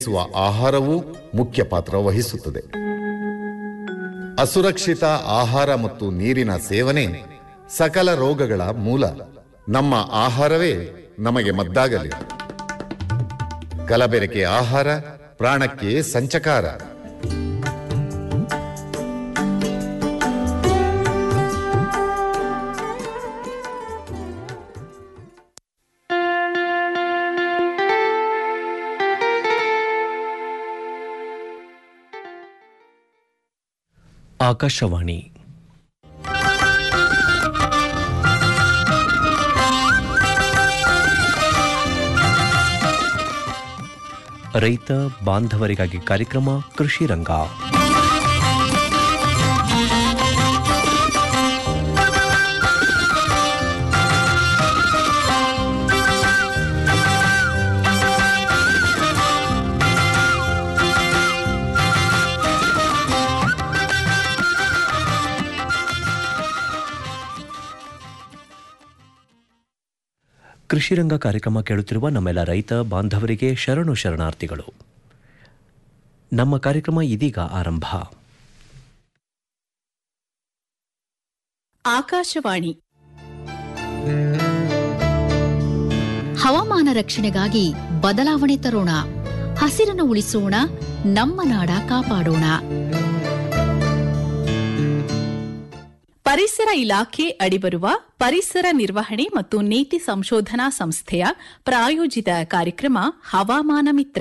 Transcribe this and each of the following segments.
ಸೇವಿಸುವ ಆಹಾರವೂ ಮುಖ್ಯ ಪಾತ್ರ ವಹಿಸುತ್ತದೆ ಅಸುರಕ್ಷಿತ ಆಹಾರ ಮತ್ತು ನೀರಿನ ಸೇವನೆ ಸಕಲ ರೋಗಗಳ ಮೂಲ ನಮ್ಮ ಆಹಾರವೇ ನಮಗೆ ಮದ್ದಾಗಲಿ ಕಲಬೆರಕೆ ಆಹಾರ ಪ್ರಾಣಕ್ಕೆ ಸಂಚಕಾರ ಆಕಾಶವಾಣಿ ರೈತ ಬಾಂಧವರಿಗಾಗಿ ಕಾರ್ಯಕ್ರಮ ಕೃಷಿ ರಂಗ ಕೃಷಿ ರಂಗ ಕಾರ್ಯಕ್ರಮ ಕೇಳುತ್ತಿರುವ ನಮ್ಮೆಲ್ಲ ರೈತ ಬಾಂಧವರಿಗೆ ಶರಣು ಶರಣಾರ್ಥಿಗಳು ನಮ್ಮ ಕಾರ್ಯಕ್ರಮ ಇದೀಗ ಆರಂಭ ಆಕಾಶವಾಣಿ ಹವಾಮಾನ ರಕ್ಷಣೆಗಾಗಿ ಬದಲಾವಣೆ ತರೋಣ ಹಸಿರನ್ನು ಉಳಿಸೋಣ ನಮ್ಮ ನಾಡ ಕಾಪಾಡೋಣ ಪರಿಸರ ಇಲಾಖೆ ಅಡಿಬರುವ ಪರಿಸರ ನಿರ್ವಹಣೆ ಮತ್ತು ನೀತಿ ಸಂಶೋಧನಾ ಸಂಸ್ಥೆಯ ಪ್ರಾಯೋಜಿತ ಕಾರ್ಯಕ್ರಮ ಹವಾಮಾನ ಮಿತ್ರ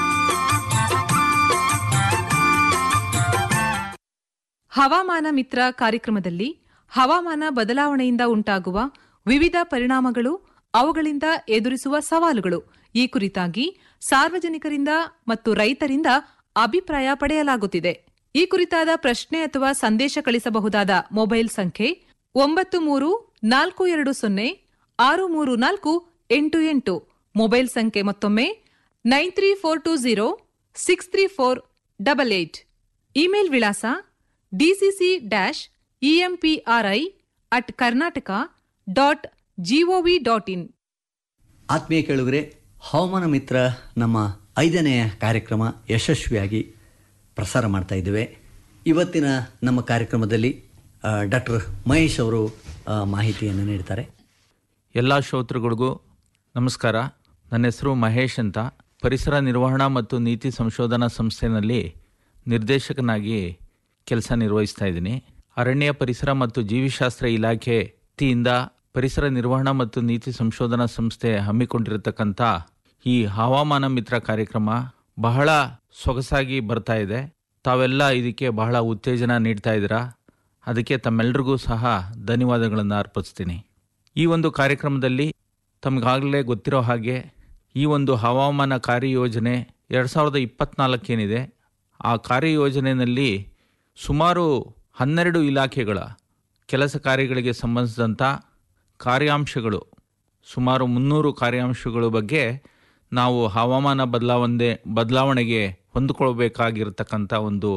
ಹವಾಮಾನ ಮಿತ್ರ ಕಾರ್ಯಕ್ರಮದಲ್ಲಿ ಹವಾಮಾನ ಬದಲಾವಣೆಯಿಂದ ಉಂಟಾಗುವ ವಿವಿಧ ಪರಿಣಾಮಗಳು ಅವುಗಳಿಂದ ಎದುರಿಸುವ ಸವಾಲುಗಳು ಈ ಕುರಿತಾಗಿ ಸಾರ್ವಜನಿಕರಿಂದ ಮತ್ತು ರೈತರಿಂದ ಅಭಿಪ್ರಾಯ ಪಡೆಯಲಾಗುತ್ತಿದೆ ಈ ಕುರಿತಾದ ಪ್ರಶ್ನೆ ಅಥವಾ ಸಂದೇಶ ಕಳಿಸಬಹುದಾದ ಮೊಬೈಲ್ ಸಂಖ್ಯೆ ಒಂಬತ್ತು ಮೂರು ನಾಲ್ಕು ಎರಡು ಸೊನ್ನೆ ಆರು ಮೂರು ನಾಲ್ಕು ಎಂಟು ಎಂಟು ಮೊಬೈಲ್ ಸಂಖ್ಯೆ ಮತ್ತೊಮ್ಮೆ nine three four two zero six three four double eight email ವಿಳಾಸ DCC dash EMPRI at Karnataka dot GOV dot in ಆತ್ಮೀಯ ಕೇಳುಗರೆ ಹವಾಮಾನ ಮಿತ್ರ ನಮ್ಮ ಐದನೆಯ ಕಾರ್ಯಕ್ರಮ ಯಶಸ್ವಿಯಾಗಿ ಪ್ರಸಾರ ಮಾಡ್ತಾ ಇದ್ದೇವೆ ಇವತ್ತಿನ ನಮ್ಮ ಕಾರ್ಯಕ್ರಮದಲ್ಲಿ ಡಾಕ್ಟರ್ ಮಹೇಶ್ ಅವರು ಆ, ಮಾಹಿತಿಯನ್ನು ನೀಡ್ತಾರೆ ಎಲ್ಲ ಶ್ರೋತೃಗಳಿಗೂ ನಮಸ್ಕಾರ ನನ್ನ ಹೆಸರು ಮಹೇಶ್ ಅಂತ ಪರಿಸರ ನಿರ್ವಹಣಾ ಮತ್ತು ನೀತಿ ಸಂಶೋಧನಾ ಸಂಸ್ಥೆಯಲ್ಲಿ ನಿರ್ದೇಶಕನಾಗಿ ಕೆಲಸ ನಿರ್ವಹಿಸ್ತಾ ಇದ್ದೀನಿ ಅರಣ್ಯ ಪರಿಸರ ಮತ್ತು ಜೀವಿಶಾಸ್ತ್ರ ಇಲಾಖೆ ವತಿಯಿಂದ ಪರಿಸರ ನಿರ್ವಹಣಾ ಮತ್ತು ನೀತಿ ಸಂಶೋಧನಾ ಸಂಸ್ಥೆ ಹಮ್ಮಿಕೊಂಡಿರತಕ್ಕಂಥ ಈ ಹವಾಮಾನ ಮಿತ್ರ ಕಾರ್ಯಕ್ರಮ ಬಹಳ ಸೊಗಸಾಗಿ ಬರ್ತಾ ಇದೆ ತಾವೆಲ್ಲ ಇದಕ್ಕೆ ಬಹಳ ಉತ್ತೇಜನ ನೀಡ್ತಾ ಇದ್ದೀರಾ ಅದಕ್ಕೆ ತಮ್ಮೆಲ್ಲರಿಗೂ ಸಹ ಧನ್ಯವಾದಗಳನ್ನು ಅರ್ಪಿಸ್ತೀನಿ ಈ ಒಂದು ಕಾರ್ಯಕ್ರಮದಲ್ಲಿ ತಮಗಾಗಲೇ ಗೊತ್ತಿರೋ ಹಾಗೆ ಈ ಒಂದು ಹವಾಮಾನ ಕಾರ್ಯಯೋಜನೆ ಎರಡು ಸಾವಿರದ ಇಪ್ಪತ್ನಾಲ್ಕೇನಿದೆ ಆ ಕಾರ್ಯಯೋಜನೆಯಲ್ಲಿ ಸುಮಾರು ಹನ್ನೆರಡು ಇಲಾಖೆಗಳ ಕೆಲಸ ಕಾರ್ಯಗಳಿಗೆ ಸಂಬಂಧಿಸಿದಂಥ ಕಾರ್ಯಾಂಶಗಳು ಸುಮಾರು ಮುನ್ನೂರು ಕಾರ್ಯಾಂಶಗಳ ಬಗ್ಗೆ ನಾವು ಹವಾಮಾನ ಬದಲಾವಣೆ ಬದಲಾವಣೆಗೆ ಹೊಂದಿಕೊಳ್ಬೇಕಾಗಿರತಕ್ಕಂಥ ಒಂದು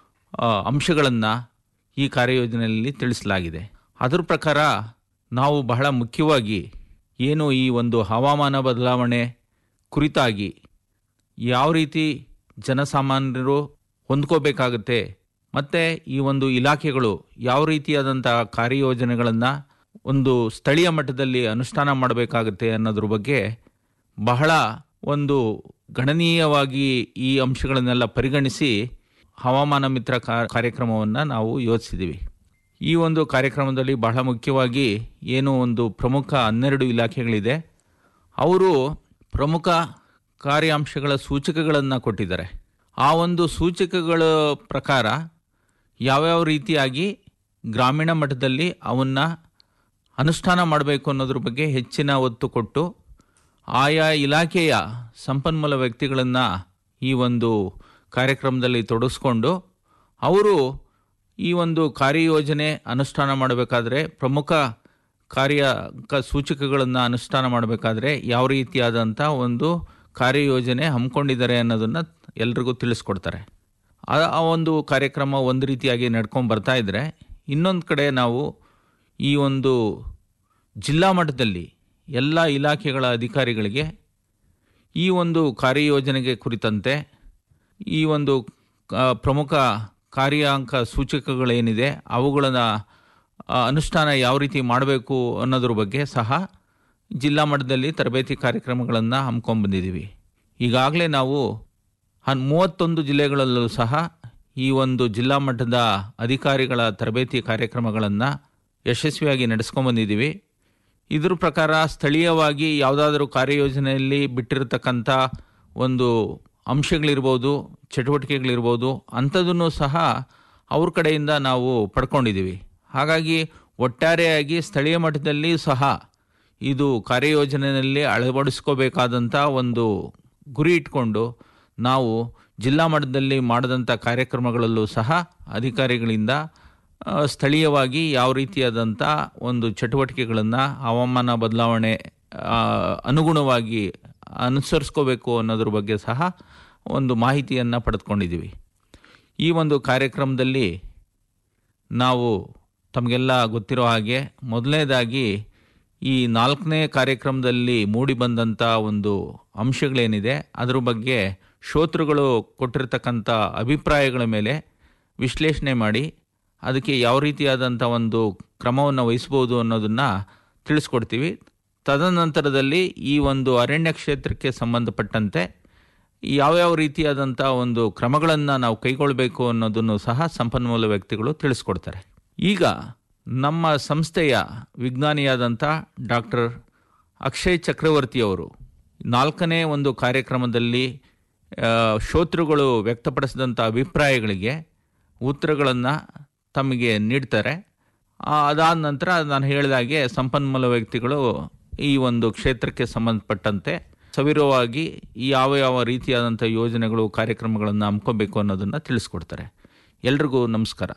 ಅಂಶಗಳನ್ನು ಈ ಕಾರ್ಯಯೋಜನೆಯಲ್ಲಿ ತಿಳಿಸಲಾಗಿದೆ ಅದರ ಪ್ರಕಾರ ನಾವು ಬಹಳ ಮುಖ್ಯವಾಗಿ ಏನು ಈ ಒಂದು ಹವಾಮಾನ ಬದಲಾವಣೆ ಕುರಿತಾಗಿ ಯಾವ ರೀತಿ ಜನಸಾಮಾನ್ಯರು ಹೊಂದ್ಕೋಬೇಕಾಗುತ್ತೆ ಮತ್ತು ಈ ಒಂದು ಇಲಾಖೆಗಳು ಯಾವ ರೀತಿಯಾದಂಥ ಕಾರ್ಯಯೋಜನೆಗಳನ್ನು ಒಂದು ಸ್ಥಳೀಯ ಮಟ್ಟದಲ್ಲಿ ಅನುಷ್ಠಾನ ಮಾಡಬೇಕಾಗುತ್ತೆ ಅನ್ನೋದ್ರ ಬಗ್ಗೆ ಬಹಳ ಒಂದು ಗಣನೀಯವಾಗಿ ಈ ಅಂಶಗಳನ್ನೆಲ್ಲ ಪರಿಗಣಿಸಿ ಹವಾಮಾನ ಮಿತ್ರ ಕಾರ್ಯಕ್ರಮವನ್ನು ನಾವು ಯೋಚಿಸಿದ್ದೀವಿ ಈ ಒಂದು ಕಾರ್ಯಕ್ರಮದಲ್ಲಿ ಬಹಳ ಮುಖ್ಯವಾಗಿ ಏನು ಒಂದು ಪ್ರಮುಖ ಹನ್ನೆರಡು ಇಲಾಖೆಗಳಿದೆ ಅವರು ಪ್ರಮುಖ ಕಾರ್ಯಾಂಶಗಳ ಸೂಚಕಗಳನ್ನು ಕೊಟ್ಟಿದ್ದಾರೆ ಆ ಒಂದು ಸೂಚಕಗಳ ಪ್ರಕಾರ ಯಾವ್ಯಾವ ರೀತಿಯಾಗಿ ಗ್ರಾಮೀಣ ಮಟ್ಟದಲ್ಲಿ ಅವನ್ನು ಅನುಷ್ಠಾನ ಮಾಡಬೇಕು ಅನ್ನೋದ್ರ ಬಗ್ಗೆ ಹೆಚ್ಚಿನ ಒತ್ತು ಕೊಟ್ಟು ಆಯಾ ಇಲಾಖೆಯ ಸಂಪನ್ಮೂಲ ವ್ಯಕ್ತಿಗಳನ್ನು ಈ ಒಂದು ಕಾರ್ಯಕ್ರಮದಲ್ಲಿ ತೊಡಗಿಸ್ಕೊಂಡು ಅವರು ಈ ಒಂದು ಕಾರ್ಯಯೋಜನೆ ಅನುಷ್ಠಾನ ಮಾಡಬೇಕಾದ್ರೆ ಪ್ರಮುಖ ಕಾರ್ಯ ಕ ಸೂಚಕಗಳನ್ನು ಅನುಷ್ಠಾನ ಮಾಡಬೇಕಾದ್ರೆ ಯಾವ ರೀತಿಯಾದಂಥ ಒಂದು ಕಾರ್ಯಯೋಜನೆ ಹಮ್ಮಿಕೊಂಡಿದ್ದಾರೆ ಅನ್ನೋದನ್ನು ಎಲ್ರಿಗೂ ತಿಳಿಸ್ಕೊಡ್ತಾರೆ ಆ ಆ ಒಂದು ಕಾರ್ಯಕ್ರಮ ಒಂದು ರೀತಿಯಾಗಿ ನಡ್ಕೊಂಡು ಬರ್ತಾ ಇದ್ದರೆ ಇನ್ನೊಂದು ಕಡೆ ನಾವು ಈ ಒಂದು ಜಿಲ್ಲಾ ಮಟ್ಟದಲ್ಲಿ ಎಲ್ಲ ಇಲಾಖೆಗಳ ಅಧಿಕಾರಿಗಳಿಗೆ ಈ ಒಂದು ಕಾರ್ಯಯೋಜನೆಗೆ ಕುರಿತಂತೆ ಈ ಒಂದು ಆ, ಪ್ರಮುಖ ಕಾರ್ಯಾಂಕ ಸೂಚಕಗಳೇನಿದೆ ಅವುಗಳನ್ನ ಆ, ಅನುಷ್ಠಾನ ಯಾವ ರೀತಿ ಮಾಡಬೇಕು ಅನ್ನೋದ್ರ ಬಗ್ಗೆ ಸಹ ಜಿಲ್ಲಾ ಮಟ್ಟದಲ್ಲಿ ತರಬೇತಿ ಕಾರ್ಯಕ್ರಮಗಳನ್ನು ಹಮ್ಮಿಕೊಂಡ್ಬಂದಿದ್ದೀವಿ ಈಗಾಗಲೇ ನಾವು ಹನ್ ಮೂವತ್ತೊಂದು ಜಿಲ್ಲೆಗಳಲ್ಲೂ ಸಹ ಈ ಒಂದು ಜಿಲ್ಲಾ ಮಟ್ಟದ ಅಧಿಕಾರಿಗಳ ತರಬೇತಿ ಕಾರ್ಯಕ್ರಮಗಳನ್ನು ಯಶಸ್ವಿಯಾಗಿ ನಡೆಸ್ಕೊಂಡ್ಬಂದಿದ್ದೀವಿ ಇದ್ರ ಪ್ರಕಾರ ಸ್ಥಳೀಯವಾಗಿ ಯಾವುದಾದ್ರೂ ಕಾರ್ಯಯೋಜನೆಯಲ್ಲಿ ಬಿಟ್ಟಿರತಕ್ಕಂಥ ಒಂದು ಅಂಶಗಳಿರ್ಬೋದು ಚಟುವಟಿಕೆಗಳಿರ್ಬೋದು ಅಂಥದನ್ನು ಸಹ ಅವ್ರ ಕಡೆಯಿಂದ ನಾವು ಪಡ್ಕೊಂಡಿದ್ದೀವಿ ಹಾಗಾಗಿ ಒಟ್ಟಾರೆಯಾಗಿ ಸ್ಥಳೀಯ ಮಟ್ಟದಲ್ಲಿ ಸಹ ಇದು ಕಾರ್ಯಯೋಜನೆಯಲ್ಲಿ ಅಳವಡಿಸ್ಕೋಬೇಕಾದಂಥ ಒಂದು ಗುರಿ ಇಟ್ಕೊಂಡು ನಾವು ಜಿಲ್ಲಾ ಮಟ್ಟದಲ್ಲಿ ಮಾಡಿದಂಥ ಕಾರ್ಯಕ್ರಮಗಳಲ್ಲೂ ಸಹ ಅಧಿಕಾರಿಗಳಿಂದ ಆ, ಸ್ಥಳೀಯವಾಗಿ ಯಾವ ರೀತಿಯಾದಂಥ ಒಂದು ಚಟುವಟಿಕೆಗಳನ್ನು ಹವಾಮಾನ ಬದಲಾವಣೆ ಆ, ಅನುಗುಣವಾಗಿ ಅನುಸರಿಸ್ಕೋಬೇಕು ಅನ್ನೋದ್ರ ಬಗ್ಗೆ ಸಹ ಒಂದು ಮಾಹಿತಿಯನ್ನು ಪಡೆದುಕೊಂಡಿದ್ದೀವಿ ಈ ಒಂದು ಕಾರ್ಯಕ್ರಮದಲ್ಲಿ ನಾವು ತಮಗೆಲ್ಲ ಗೊತ್ತಿರೋ ಹಾಗೆ ಮೊದಲನೇದಾಗಿ ಈ ನಾಲ್ಕನೇ ಕಾರ್ಯಕ್ರಮದಲ್ಲಿ ಮೂಡಿ ಬಂದಂಥ ಒಂದು ಅಂಶಗಳೇನಿದೆ ಅದ್ರ ಬಗ್ಗೆ ಶ್ರೋತೃಗಳು ಕೊಟ್ಟಿರ್ತಕ್ಕಂಥ ಅಭಿಪ್ರಾಯಗಳ ಮೇಲೆ ವಿಶ್ಲೇಷಣೆ ಮಾಡಿ ಅದಕ್ಕೆ ಯಾವ ರೀತಿಯಾದಂಥ ಒಂದು ಕ್ರಮವನ್ನು ವಹಿಸ್ಬೋದು ಅನ್ನೋದನ್ನು ತಿಳಿಸ್ಕೊಡ್ತೀವಿ ತದನಂತರದಲ್ಲಿ ಈ ಒಂದು ಅರಣ್ಯ ಕ್ಷೇತ್ರಕ್ಕೆ ಸಂಬಂಧಪಟ್ಟಂತೆ ಯಾವ್ಯಾವ ರೀತಿಯಾದಂಥ ಒಂದು ಕ್ರಮಗಳನ್ನು ನಾವು ಕೈಗೊಳ್ಳಬೇಕು ಅನ್ನೋದನ್ನು ಸಹ ಸಂಪನ್ಮೂಲ ವ್ಯಕ್ತಿಗಳು ತಿಳಿಸ್ಕೊಡ್ತಾರೆ ಈಗ ನಮ್ಮ ಸಂಸ್ಥೆಯ ವಿಜ್ಞಾನಿಯಾದಂಥ ಡಾಕ್ಟರ್ ಅಕ್ಷಯ್ ಚಕ್ರವರ್ತಿಯವರು ನಾಲ್ಕನೇ ಒಂದು ಕಾರ್ಯಕ್ರಮದಲ್ಲಿ ಆ, ಶ್ರೋತೃಗಳು ವ್ಯಕ್ತಪಡಿಸಿದಂಥ ಅಭಿಪ್ರಾಯಗಳಿಗೆ ಉತ್ತರಗಳನ್ನು ತಮಗೆ ನೀಡ್ತಾರೆ ಆ, ಅದಾದ ನಂತರ ನಾನು ಹೇಳಿದಾಗೆ ಸಂಪನ್ಮೂಲ ವ್ಯಕ್ತಿಗಳು ಈ ಒಂದು ಕ್ಷೇತ್ರಕ್ಕೆ ಸಂಬಂಧಪಟ್ಟಂತೆ ಸವಿರವಾಗಿ ಯಾವ ಯಾವ ರೀತಿಯಾದಂಥ ಯೋಜನೆಗಳು ಕಾರ್ಯಕ್ರಮಗಳನ್ನು ಹಮ್ಮಿಕೋಬೇಕು ಅನ್ನೋದನ್ನು ತಿಳಿಸ್ಕೊಡ್ತಾರೆ ಎಲ್ರಿಗೂ ನಮಸ್ಕಾರ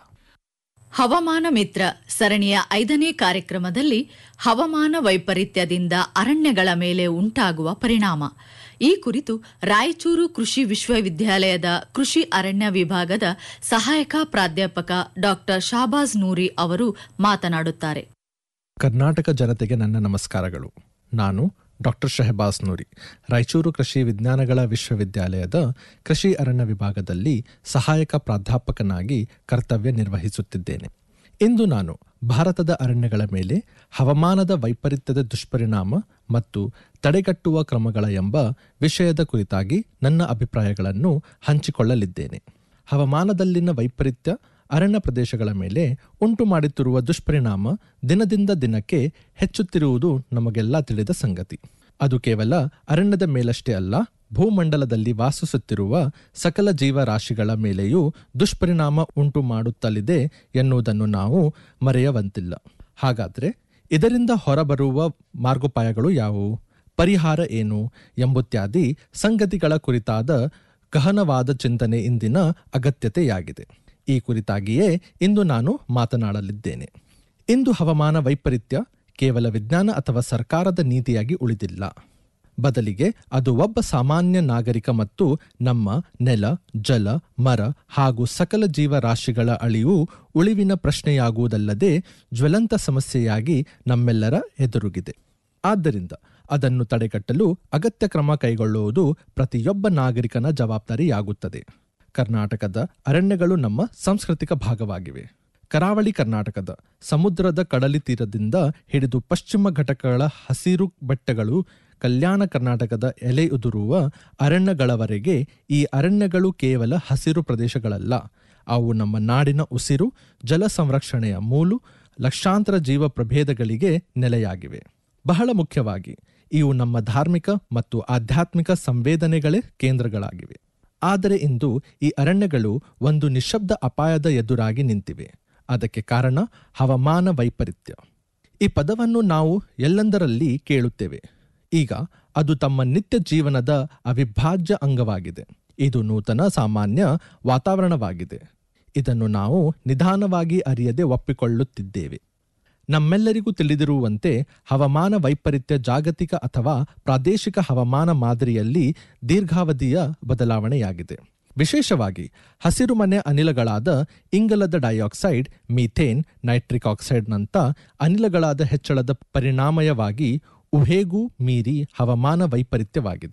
ಹವಾಮಾನ ಮಿತ್ರ ಸರಣಿಯ ಐದನೇ ಕಾರ್ಯಕ್ರಮದಲ್ಲಿ ಹವಾಮಾನ ವೈಪರೀತ್ಯದಿಂದ ಅರಣ್ಯಗಳ ಮೇಲೆ ಉಂಟಾಗುವ ಪರಿಣಾಮ ಈ ಕುರಿತು ರಾಯಚೂರು ಕೃಷಿ ವಿಶ್ವವಿದ್ಯಾಲಯದ ಕೃಷಿ ಅರಣ್ಯ ವಿಭಾಗದ ಸಹಾಯಕ ಪ್ರಾಧ್ಯಾಪಕ ಡಾಕ್ಟರ್ ಶಾಬಾಜ್ ನೂರಿ ಅವರು ಮಾತನಾಡುತ್ತಾರೆ ಕರ್ನಾಟಕ ಜನತೆಗೆ ನನ್ನ ನಮಸ್ಕಾರಗಳು ನಾನು ಡಾಕ್ಟರ್ ಶಹಬಾಸ್ ನೂರಿ ರಾಯಚೂರು ಕೃಷಿ ವಿಜ್ಞಾನಗಳ ವಿಶ್ವವಿದ್ಯಾಲಯದ ಕೃಷಿ ಅರಣ್ಯ ವಿಭಾಗದಲ್ಲಿ ಸಹಾಯಕ ಪ್ರಾಧ್ಯಾಪಕನಾಗಿ ಕರ್ತವ್ಯ ನಿರ್ವಹಿಸುತ್ತಿದ್ದೇನೆ ಇಂದು ನಾನು ಭಾರತದ ಅರಣ್ಯಗಳ ಮೇಲೆ ಹವಾಮಾನದ ವೈಪರೀತ್ಯದ ದುಷ್ಪರಿಣಾಮ ಮತ್ತು ತಡೆಗಟ್ಟುವ ಕ್ರಮಗಳ ಎಂಬ ವಿಷಯದ ಕುರಿತಾಗಿ ನನ್ನ ಅಭಿಪ್ರಾಯಗಳನ್ನು ಹಂಚಿಕೊಳ್ಳಲಿದ್ದೇನೆ ಹವಾಮಾನದಲ್ಲಿನ ವೈಪರೀತ್ಯ ಅರಣ್ಯ ಪ್ರದೇಶಗಳ ಮೇಲೆ ಉಂಟು ಮಾಡುತ್ತಿರುವ ದುಷ್ಪರಿಣಾಮ ದಿನದಿಂದ ದಿನಕ್ಕೆ ಹೆಚ್ಚುತ್ತಿರುವುದು ನಮಗೆಲ್ಲ ತಿಳಿದ ಸಂಗತಿ ಅದು ಕೇವಲ ಅರಣ್ಯದ ಮೇಲಷ್ಟೇ ಅಲ್ಲ ಭೂಮಂಡಲದಲ್ಲಿ ವಾಸಿಸುತ್ತಿರುವ ಸಕಲ ಜೀವರಾಶಿಗಳ ಮೇಲೆಯೂ ದುಷ್ಪರಿಣಾಮ ಉಂಟು ಮಾಡುತ್ತಲಿದೆ ಎನ್ನುವುದನ್ನು ನಾವು ಮರೆಯವಂತಿಲ್ಲ ಹಾಗಾದ್ರೆ ಇದರಿಂದ ಹೊರಬರುವ ಮಾರ್ಗೋಪಾಯಗಳು ಯಾವುವು ಪರಿಹಾರ ಏನು ಎಂಬುತ್ಯಾದಿ ಸಂಗತಿಗಳ ಕುರಿತಾದ ಗಹನವಾದ ಚಿಂತನೆ ಇಂದಿನ ಅಗತ್ಯತೆಯಾಗಿದೆ ಈ ಕುರಿತಾಗಿಯೇ ಇಂದು ನಾನು ಮಾತನಾಡಲಿದ್ದೇನೆ ಇಂದು ಹವಾಮಾನ ವೈಪರೀತ್ಯ ಕೇವಲ ವಿಜ್ಞಾನ ಅಥವಾ ಸರ್ಕಾರದ ನೀತಿಯಾಗಿ ಉಳಿದಿಲ್ಲ ಬದಲಿಗೆ ಅದು ಒಬ್ಬ ಸಾಮಾನ್ಯ ನಾಗರಿಕ ಮತ್ತು ನಮ್ಮ ನೆಲ ಜಲ ಮರ ಹಾಗೂ ಸಕಲ ಜೀವರಾಶಿಗಳ ಅಳಿವು ಉಳಿವಿನ ಪ್ರಶ್ನೆಯಾಗುವುದಲ್ಲದೆ ಜ್ವಲಂತ ಸಮಸ್ಯೆಯಾಗಿ ನಮ್ಮೆಲ್ಲರ ಎದುರುಗಿದೆ ಆದ್ದರಿಂದ ಅದನ್ನು ತಡೆಗಟ್ಟಲು ಅಗತ್ಯ ಕ್ರಮ ಕೈಗೊಳ್ಳುವುದು ಪ್ರತಿಯೊಬ್ಬ ನಾಗರಿಕನ ಜವಾಬ್ದಾರಿಯಾಗುತ್ತದೆ ಕರ್ನಾಟಕದ ಅರಣ್ಯಗಳು ನಮ್ಮ ಸಾಂಸ್ಕೃತಿಕ ಭಾಗವಾಗಿವೆ ಕರಾವಳಿ ಕರ್ನಾಟಕದ ಸಮುದ್ರದ ಕಡಲಿ ತೀರದಿಂದ ಹಿಡಿದು ಪಶ್ಚಿಮ ಘಟಕಗಳ ಹಸಿರು ಬೆಟ್ಟಗಳು ಕಲ್ಯಾಣ ಕರ್ನಾಟಕದ ಎಲೆ ಉದುರುವ ಅರಣ್ಯಗಳವರೆಗೆ ಈ ಅರಣ್ಯಗಳು ಕೇವಲ ಹಸಿರು ಪ್ರದೇಶಗಳಲ್ಲ ಅವು ನಮ್ಮ ನಾಡಿನ ಉಸಿರು ಜಲ ಸಂರಕ್ಷಣೆಯ ಮೂಲು ಲಕ್ಷಾಂತರ ಜೀವ ಪ್ರಭೇದಗಳಿಗೆ ನೆಲೆಯಾಗಿವೆ ಬಹಳ ಮುಖ್ಯವಾಗಿ ಇವು ನಮ್ಮ ಧಾರ್ಮಿಕ ಮತ್ತು ಆಧ್ಯಾತ್ಮಿಕ ಸಂವೇದನೆಗಳೇ ಕೇಂದ್ರಗಳಾಗಿವೆ ಆದರೆ ಇಂದು ಈ ಅರಣ್ಯಗಳು ಒಂದು ನಿಶಬ್ದ ಅಪಾಯದ ಎದುರಾಗಿ ನಿಂತಿವೆ ಅದಕ್ಕೆ ಕಾರಣ ಹವಾಮಾನ ವೈಪರೀತ್ಯ ಈ ಪದವನ್ನು ನಾವು ಎಲ್ಲೆಂದರಲ್ಲಿ ಕೇಳುತ್ತೇವೆ ಈಗ ಅದು ತಮ್ಮ ನಿತ್ಯ ಜೀವನದ ಅವಿಭಾಜ್ಯ ಅಂಗವಾಗಿದೆ ಇದು ನೂತನ ಸಾಮಾನ್ಯ ವಾತಾವರಣವಾಗಿದೆ ಇದನ್ನು ನಾವು ನಿಧಾನವಾಗಿ ಅರಿಯದೆ ಒಪ್ಪಿಕೊಳ್ಳುತ್ತಿದ್ದೇವೆ ನಮ್ಮೆಲ್ಲರಿಗೂ ತಿಳಿದಿರುವಂತೆ ಹವಾಮಾನ ವೈಪರೀತ್ಯ ಜಾಗತಿಕ ಅಥವಾ ಪ್ರಾದೇಶಿಕ ಹವಾಮಾನ ಮಾದರಿಯಲ್ಲಿ ದೀರ್ಘಾವಧಿಯ ಬದಲಾವಣೆಯಾಗಿದೆ ವಿಶೇಷವಾಗಿ ಹಸಿರುಮನೆ ಅನಿಲಗಳಾದ ಇಂಗಲದ ಡೈಆಕ್ಸೈಡ್ ಮೀಥೇನ್ ನೈಟ್ರಿಕ್ ಆಕ್ಸೈಡ್ನಂಥ ಅನಿಲಗಳಾದ ಹೆಚ್ಚಳದ ಪರಿಣಾಮಯವಾಗಿ ಉಹೇಗೂ ಮೀರಿ ಹವಾಮಾನ ವೈಪರೀತ್ಯವಾಗಿದೆ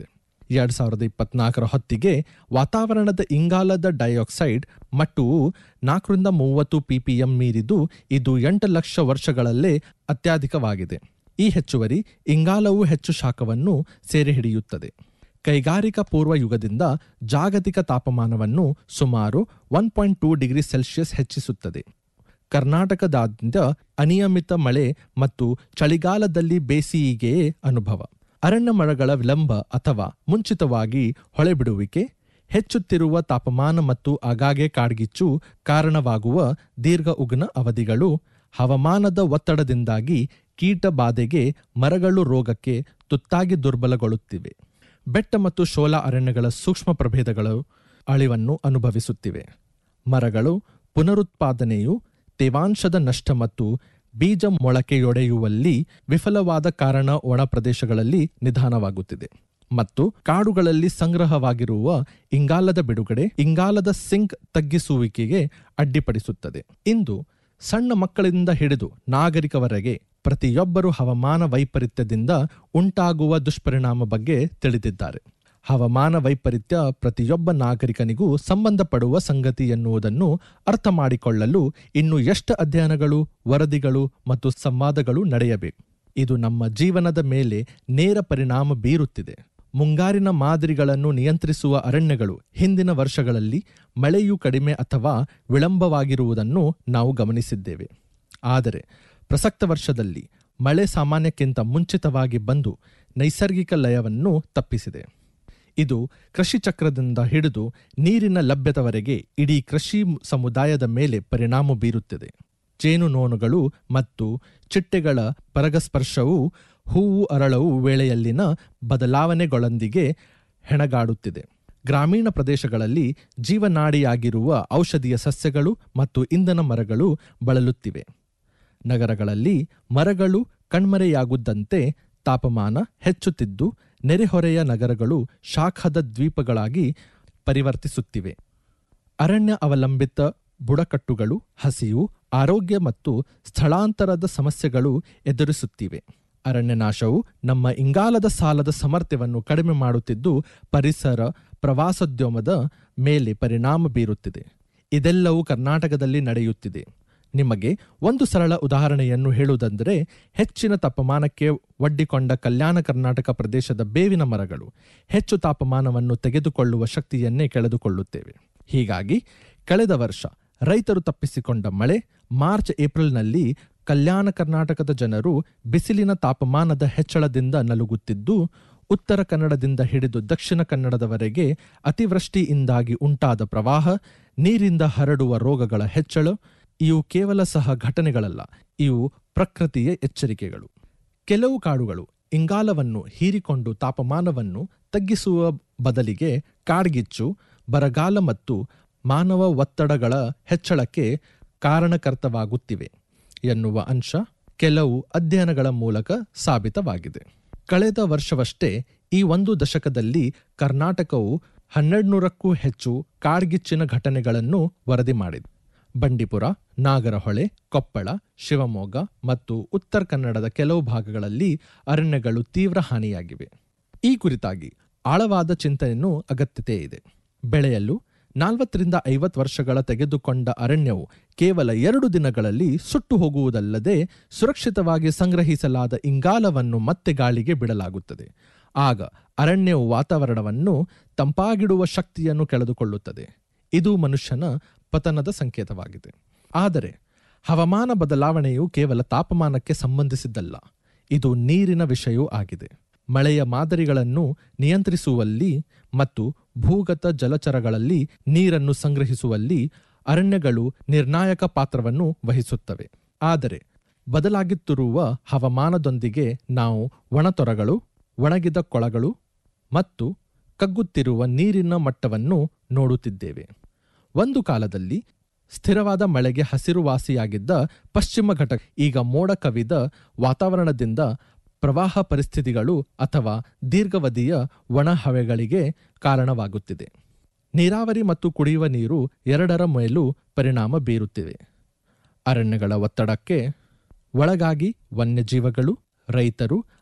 ಎರಡ್ ಸಾವಿರದ ಇಪ್ಪತ್ನಾಲ್ಕರ ಹೊತ್ತಿಗೆ ವಾತಾವರಣದ ಇಂಗಾಲದ ಡೈಆಕ್ಸೈಡ್ ಮಟ್ಟವು ನಾಲ್ಕರಿಂದ ಮೂವತ್ತು ಪಿಪಿಎಂ ಮೀರಿದ್ದು ಇದು ಎಂಟು ಲಕ್ಷ ವರ್ಷಗಳಲ್ಲೇ ಅತ್ಯಧಿಕವಾಗಿದೆ ಈ ಹೆಚ್ಚುವರಿ ಇಂಗಾಲವು ಹೆಚ್ಚು ಶಾಖವನ್ನು ಸೆರೆ ಹಿಡಿಯುತ್ತದೆ ಕೈಗಾರಿಕಾ ಪೂರ್ವ ಯುಗದಿಂದ ಜಾಗತಿಕ ತಾಪಮಾನವನ್ನು ಸುಮಾರು one point two degree Celsius ಹೆಚ್ಚಿಸುತ್ತದೆ ಕರ್ನಾಟಕದಾದ್ಯಂತ ಅನಿಯಮಿತ ಮಳೆ ಮತ್ತು ಚಳಿಗಾಲದಲ್ಲಿ ಬೇಸಿಗೆಯೇ ಅನುಭವ ಅರಣ್ಯ ಮರಗಳ ವಿಳಂಬ ಅಥವಾ ಮುಂಚಿತವಾಗಿ ಹೊಳೆಬಿಡುವಿಕೆ ಹೆಚ್ಚುತ್ತಿರುವ ತಾಪಮಾನ ಮತ್ತು ಆಗಾಗ್ಗೆ ಕಾಡ್ಗಿಚ್ಚು ಕಾರಣವಾಗುವ ದೀರ್ಘ ಉಗ್ನ ಅವಧಿಗಳು ಹವಾಮಾನದ ಒತ್ತಡದಿಂದಾಗಿ ಕೀಟ ಬಾಧೆಗೆ ಮರಗಳು ರೋಗಕ್ಕೆ ತುತ್ತಾಗಿ ದುರ್ಬಲಗೊಳ್ಳುತ್ತಿವೆ ಬೆಟ್ಟ ಮತ್ತು ಶೋಲ ಅರಣ್ಯಗಳ ಸೂಕ್ಷ್ಮ ಪ್ರಭೇದಗಳು ಅಳಿವನ್ನು ಅನುಭವಿಸುತ್ತಿವೆ ಮರಗಳು ಪುನರುತ್ಪಾದನೆಯು ತೇವಾಂಶದ ನಷ್ಟ ಮತ್ತು ಬೀಜ ಮೊಳಕೆಯೊಡೆಯುವಲ್ಲಿ ವಿಫಲವಾದ ಕಾರಣ ಒಣ ಪ್ರದೇಶಗಳಲ್ಲಿ ನಿಧಾನವಾಗುತ್ತಿದೆ ಮತ್ತು ಕಾಡುಗಳಲ್ಲಿ ಸಂಗ್ರಹವಾಗಿರುವ ಇಂಗಾಲದ ಬಿಡುಗಡೆ ಇಂಗಾಲದ ಸಿಂಕ್ ತಗ್ಗಿಸುವಿಕೆಗೆ ಅಡ್ಡಿಪಡಿಸುತ್ತದೆ ಇಂದು ಸಣ್ಣ ಮಕ್ಕಳಿಂದ ಹಿಡಿದು ನಾಗರಿಕವರೆಗೆ ಪ್ರತಿಯೊಬ್ಬರು ಹವಾಮಾನ ವೈಪರೀತ್ಯದಿಂದ ಉಂಟಾಗುವ ದುಷ್ಪರಿಣಾಮ ಬಗ್ಗೆ ತಿಳಿದಿದ್ದಾರೆ ಹವಾಮಾನ ವೈಪರೀತ್ಯ ಪ್ರತಿಯೊಬ್ಬ ನಾಗರಿಕನಿಗೂ ಸಂಬಂಧಪಡುವ ಸಂಗತಿ ಎನ್ನುವುದನ್ನು ಅರ್ಥ ಮಾಡಿಕೊಳ್ಳಲು ಇನ್ನು ಎಷ್ಟು ಅಧ್ಯಯನಗಳು ವರದಿಗಳು ಮತ್ತು ಸಂವಾದಗಳು ನಡೆಯಬೇಕು ಇದು ನಮ್ಮ ಜೀವನದ ಮೇಲೆ ನೇರ ಪರಿಣಾಮ ಬೀರುತ್ತಿದೆ ಮುಂಗಾರಿನ ಮಾದರಿಗಳನ್ನು ನಿಯಂತ್ರಿಸುವ ಅರಣ್ಯಗಳು ಹಿಂದಿನ ವರ್ಷಗಳಲ್ಲಿ ಮಳೆಯು ಕಡಿಮೆ ಅಥವಾ ವಿಳಂಬವಾಗಿರುವುದನ್ನು ನಾವು ಗಮನಿಸಿದ್ದೇವೆ ಆದರೆ ಪ್ರಸಕ್ತ ವರ್ಷದಲ್ಲಿ ಮಳೆ ಸಾಮಾನ್ಯಕ್ಕಿಂತ ಮುಂಚಿತವಾಗಿ ಬಂದು ನೈಸರ್ಗಿಕ ಲಯವನ್ನು ತಪ್ಪಿಸಿದೆ ಇದು ಕೃಷಿ ಚಕ್ರದಿಂದ ಹಿಡಿದು ನೀರಿನ ಲಭ್ಯತವರೆಗೆ ಇಡೀ ಕೃಷಿ ಸಮುದಾಯದ ಮೇಲೆ ಪರಿಣಾಮ ಬೀರುತ್ತಿದೆ ಜೇನುನೋನುಗಳು ಮತ್ತು ಚಿಟ್ಟೆಗಳ ಪರಗಸ್ಪರ್ಶವು ಹೂವು ಅರಳವು ವೇಳೆಯಲ್ಲಿನ ಬದಲಾವಣೆಗಳೊಂದಿಗೆ ಹೆಣಗಾಡುತ್ತಿದೆ ಗ್ರಾಮೀಣ ಪ್ರದೇಶಗಳಲ್ಲಿ ಜೀವನಾಡಿಯಾಗಿರುವ ಔಷಧೀಯ ಸಸ್ಯಗಳು ಮತ್ತು ಇಂಧನ ಮರಗಳು ಬಳಲುತ್ತಿವೆ ನಗರಗಳಲ್ಲಿ ಮರಗಳು ಕಣ್ಮರೆಯಾಗುದ್ದಂತೆ ತಾಪಮಾನ ಹೆಚ್ಚುತ್ತಿದ್ದು ನೆರೆಹೊರೆಯ ನಗರಗಳು ಶಾಖದ ದ್ವೀಪಗಳಾಗಿ ಪರಿವರ್ತಿಸುತ್ತಿವೆ ಅರಣ್ಯ ಅವಲಂಬಿತ ಬುಡಕಟ್ಟುಗಳು ಹಸಿವು ಆರೋಗ್ಯ ಮತ್ತು ಸ್ಥಳಾಂತರದ ಸಮಸ್ಯೆಗಳು ಎದುರಿಸುತ್ತಿವೆ ಅರಣ್ಯನಾಶವು ನಮ್ಮ ಇಂಗಾಲದ ಸಾಲದ ಸಾಮರ್ಥ್ಯವನ್ನು ಕಡಿಮೆ ಮಾಡುತ್ತಿದ್ದು ಪರಿಸರ ಪ್ರವಾಸೋದ್ಯಮದ ಮೇಲೆ ಪರಿಣಾಮ ಬೀರುತ್ತಿದೆ ಇದೆಲ್ಲವೂ ಕರ್ನಾಟಕದಲ್ಲಿ ನಡೆಯುತ್ತಿದೆ ನಿಮಗೆ ಒಂದು ಸರಳ ಉದಾಹರಣೆಯನ್ನು ಹೇಳುವುದಂದರೆ ಹೆಚ್ಚಿನ ತಾಪಮಾನಕ್ಕೆ ಒಡ್ಡಿಕೊಂಡ ಕಲ್ಯಾಣ ಕರ್ನಾಟಕ ಪ್ರದೇಶದ ಬೇವಿನ ಮರಗಳು ಹೆಚ್ಚು ತಾಪಮಾನವನ್ನು ತೆಗೆದುಕೊಳ್ಳುವ ಶಕ್ತಿಯನ್ನೇ ಕಳೆದುಕೊಳ್ಳುತ್ತೇವೆ ಹೀಗಾಗಿ ಕಳೆದ ವರ್ಷ ರೈತರು ತಪ್ಪಿಸಿಕೊಂಡ ಮಳೆ ಮಾರ್ಚ್ ಏಪ್ರಿಲ್ನಲ್ಲಿ ಕಲ್ಯಾಣ ಕರ್ನಾಟಕದ ಜನರು ಬಿಸಿಲಿನ ತಾಪಮಾನದ ಹೆಚ್ಚಳದಿಂದ ನಲುಗುತ್ತಿದ್ದು ಉತ್ತರ ಕನ್ನಡದಿಂದ ಹಿಡಿದು ದಕ್ಷಿಣ ಕನ್ನಡದವರೆಗೆ ಅತಿವೃಷ್ಟಿಯಿಂದಾಗಿ ಉಂಟಾದ ಪ್ರವಾಹ ನೀರಿಂದ ಹರಡುವ ರೋಗಗಳ ಹೆಚ್ಚಳ ಇವು ಕೇವಲ ಸಹ ಘಟನೆಗಳಲ್ಲ ಇವು ಪ್ರಕೃತಿಯ ಎಚ್ಚರಿಕೆಗಳು ಕೆಲವು ಕಾಡುಗಳು ಇಂಗಾಲವನ್ನು ಹೀರಿಕೊಂಡು ತಾಪಮಾನವನ್ನು ತಗ್ಗಿಸುವ ಬದಲಿಗೆ ಕಾಡ್ಗಿಚ್ಚು ಬರಗಾಲ ಮತ್ತು ಮಾನವ ಒತ್ತಡಗಳ ಹೆಚ್ಚಳಕ್ಕೆ ಕಾರಣಕರ್ತವಾಗುತ್ತಿವೆ ಎನ್ನುವ ಅಂಶ ಕೆಲವು ಅಧ್ಯಯನಗಳ ಮೂಲಕ ಸಾಬೀತವಾಗಿದೆ ಕಳೆದ ವರ್ಷವಷ್ಟೇ ಈ ಒಂದು ದಶಕದಲ್ಲಿ ಕರ್ನಾಟಕವು ಹನ್ನೆರಡ್ನೂರಕ್ಕೂ ಹೆಚ್ಚು ಕಾಡ್ಗಿಚ್ಚಿನ ಘಟನೆಗಳನ್ನು ವರದಿ ಮಾಡಿದೆ ಬಂಡೀಪುರ ನಾಗರಹೊಳೆ ಕೊಪ್ಪಳ ಶಿವಮೊಗ್ಗ ಮತ್ತು ಉತ್ತರ ಕನ್ನಡದ ಕೆಲವು ಭಾಗಗಳಲ್ಲಿ ಅರಣ್ಯಗಳು ತೀವ್ರ ಹಾನಿಯಾಗಿವೆ ಈ ಕುರಿತಾಗಿ ಆಳವಾದ ಚಿಂತನೆಯನ್ನು ಅಗತ್ಯತೆ ಇದೆ ಬೆಳೆಯಲು ನಾಲ್ವತ್ತರಿಂದ ಐವತ್ತು ವರ್ಷಗಳ ತೆಗೆದುಕೊಂಡ ಅರಣ್ಯವು ಕೇವಲ ಎರಡು ದಿನಗಳಲ್ಲಿ ಸುಟ್ಟು ಹೋಗುವುದಲ್ಲದೆ ಸುರಕ್ಷಿತವಾಗಿ ಸಂಗ್ರಹಿಸಲಾದ ಇಂಗಾಲವನ್ನು ಮತ್ತೆ ಗಾಳಿಗೆ ಬಿಡಲಾಗುತ್ತದೆ ಆಗ ಅರಣ್ಯವು ವಾತಾವರಣವನ್ನು ತಂಪಾಗಿಡುವ ಶಕ್ತಿಯನ್ನು ಕಳೆದುಕೊಳ್ಳುತ್ತದೆ ಇದು ಮನುಷ್ಯನ ಪತನದ ಸಂಕೇತವಾಗಿದೆ ಆದರೆ ಹವಾಮಾನ ಬದಲಾವಣೆಯು ಕೇವಲ ತಾಪಮಾನಕ್ಕೆ ಸಂಬಂಧಿಸಿದ್ದಲ್ಲ ಇದು ನೀರಿನ ವಿಷಯವೂ ಆಗಿದೆ ಮಳೆಯ ಮಾದರಿಗಳನ್ನು ನಿಯಂತ್ರಿಸುವಲ್ಲಿ ಮತ್ತು ಭೂಗತ ಜಲಚರಗಳಲ್ಲಿ ನೀರನ್ನು ಸಂಗ್ರಹಿಸುವಲ್ಲಿ ಅರಣ್ಯಗಳು ನಿರ್ಣಾಯಕ ಪಾತ್ರವನ್ನು ವಹಿಸುತ್ತವೆ ಆದರೆ ಬದಲಾಗುತ್ತಿರುವ ಹವಾಮಾನದೊಂದಿಗೆ ನಾವು ಒಣತೊರಗಳು ಒಣಗಿದ ಕೊಳಗಳು ಮತ್ತು ಕಗ್ಗುತ್ತಿರುವ ನೀರಿನ ಮಟ್ಟವನ್ನು ನೋಡುತ್ತಿದ್ದೇವೆ ಒಂದು ಕಾಲದಲ್ಲಿ ಸ್ಥಿರವಾದ ಮಳೆಗೆ ಹಸಿರುವಾಸಿಯಾಗಿದ್ದ ಪಶ್ಚಿಮ ಘಟಕ ಈಗ ಮೋಡ ಕವಿದ ವಾತಾವರಣದಿಂದ ಪ್ರವಾಹ ಪರಿಸ್ಥಿತಿಗಳು ಅಥವಾ ದೀರ್ಘಾವಧಿಯ ಒಣ ಹವೆಗಳಿಗೆ ಕಾರಣವಾಗುತ್ತಿದೆ ನೀರಾವರಿ ಮತ್ತು ಕುಡಿಯುವ ನೀರು ಎರಡರ ಮೇಲೂ ಪರಿಣಾಮ ಬೀರುತ್ತಿವೆ ಅರಣ್ಯಗಳ ಒತ್ತಡಕ್ಕೆ ಒಳಗಾಗಿ ವನ್ಯಜೀವಗಳು ರೈತರು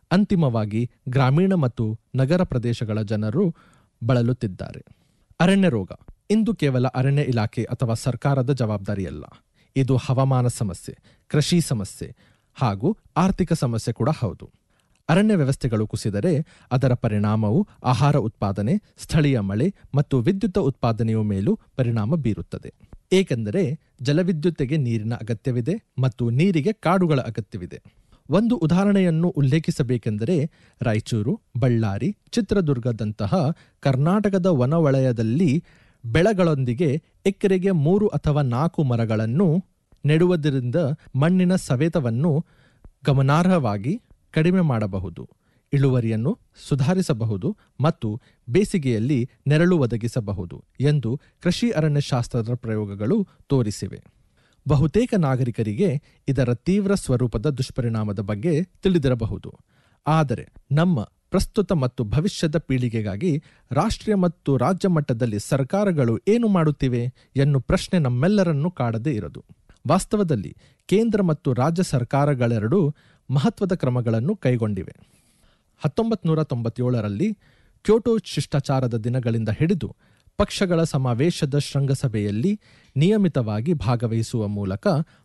ಅಂತಿಮವಾಗಿ ಗ್ರಾಮೀಣ ಮತ್ತು ನಗರ ಪ್ರದೇಶಗಳ ಜನರು ಬಳಲುತ್ತಿದ್ದಾರೆ ಅರಣ್ಯ ರೋಗ ಇಂದು ಕೇವಲ ಅರಣ್ಯ ಇಲಾಖೆ ಅಥವಾ ಸರ್ಕಾರದ ಜವಾಬ್ದಾರಿಯಲ್ಲ ಇದು ಹವಾಮಾನ ಸಮಸ್ಯೆ ಕೃಷಿ ಸಮಸ್ಯೆ ಹಾಗೂ ಆರ್ಥಿಕ ಸಮಸ್ಯೆ ಕೂಡ ಹೌದು ಅರಣ್ಯ ವ್ಯವಸ್ಥೆಗಳು ಕುಸಿದರೆ ಅದರ ಪರಿಣಾಮವು ಆಹಾರ ಉತ್ಪಾದನೆ ಸ್ಥಳೀಯ ಮಳೆ ಮತ್ತು ವಿದ್ಯುತ್ ಉತ್ಪಾದನೆಯ ಮೇಲೂ ಪರಿಣಾಮ ಬೀರುತ್ತದೆ ಏಕೆಂದರೆ ಜಲವಿದ್ಯುತ್ತಿಗೆ ನೀರಿನ ಅಗತ್ಯವಿದೆ ಮತ್ತು ನೀರಿಗೆ ಕಾಡುಗಳ ಅಗತ್ಯವಿದೆ ಒಂದು ಉದಾಹರಣೆಯನ್ನು ಉಲ್ಲೇಖಿಸಬೇಕೆಂದರೆ ರಾಯಚೂರು ಬಳ್ಳಾರಿ ಚಿತ್ರದುರ್ಗದಂತಹ ಕರ್ನಾಟಕದ ವನವಲಯದಲ್ಲಿ ಬೆಳೆಗಳೊಂದಿಗೆ ಎಕರೆಗೆ ಮೂರು ಅಥವಾ ನಾಲ್ಕು ಮರಗಳನ್ನು ನೆಡುವುದರಿಂದ ಮಣ್ಣಿನ ಸವೆತವನ್ನು ಗಮನಾರ್ಹವಾಗಿ ಕಡಿಮೆ ಮಾಡಬಹುದು ಇಳುವರಿಯನ್ನು ಸುಧಾರಿಸಬಹುದು ಮತ್ತು ಬೇಸಿಗೆಯಲ್ಲಿ ನೆರಳು ಒದಗಿಸಬಹುದು ಎಂದು ಕೃಷಿ ಅರಣ್ಯಶಾಸ್ತ್ರದ ಪ್ರಯೋಗಗಳು ತೋರಿಸಿವೆ ಬಹುತೇಕ ನಾಗರಿಕರಿಗೆ ಇದರ ತೀವ್ರ ಸ್ವರೂಪದ ದುಷ್ಪರಿಣಾಮದ ಬಗ್ಗೆ ತಿಳಿದಿರಬಹುದು ಆದರೆ ನಮ್ಮ ಪ್ರಸ್ತುತ ಮತ್ತು ಭವಿಷ್ಯದ ಪೀಳಿಗೆಗಾಗಿ ರಾಷ್ಟ್ರೀಯ ಮತ್ತು ರಾಜ್ಯ ಮಟ್ಟದಲ್ಲಿ ಸರ್ಕಾರಗಳು ಏನು ಮಾಡುತ್ತಿವೆ ಎನ್ನು ಪ್ರಶ್ನೆ ನಮ್ಮೆಲ್ಲರನ್ನೂ ಕಾಡದೇ ಇರದು ವಾಸ್ತವದಲ್ಲಿ ಕೇಂದ್ರ ಮತ್ತು ರಾಜ್ಯ ಸರ್ಕಾರಗಳೆರಡೂ ಮಹತ್ವದ ಕ್ರಮಗಳನ್ನು ಕೈಗೊಂಡಿವೆ ಹತ್ತೊಂಬತ್ತು ನೂರ ತೊಂಬತ್ತೇಳರಲ್ಲಿ ಕ್ಯೋಟೋ ಶಿಷ್ಟಾಚಾರದ ದಿನಗಳಿಂದ ಹಿಡಿದು ಪಕ್ಷಗಳ ಸಮಾವೇಶದ ಶೃಂಗಸಭೆಯಲ್ಲಿ ನಿಯಮಿತವಾಗಿ ಭಾಗವಹಿಸುವ ಮೂಲಕ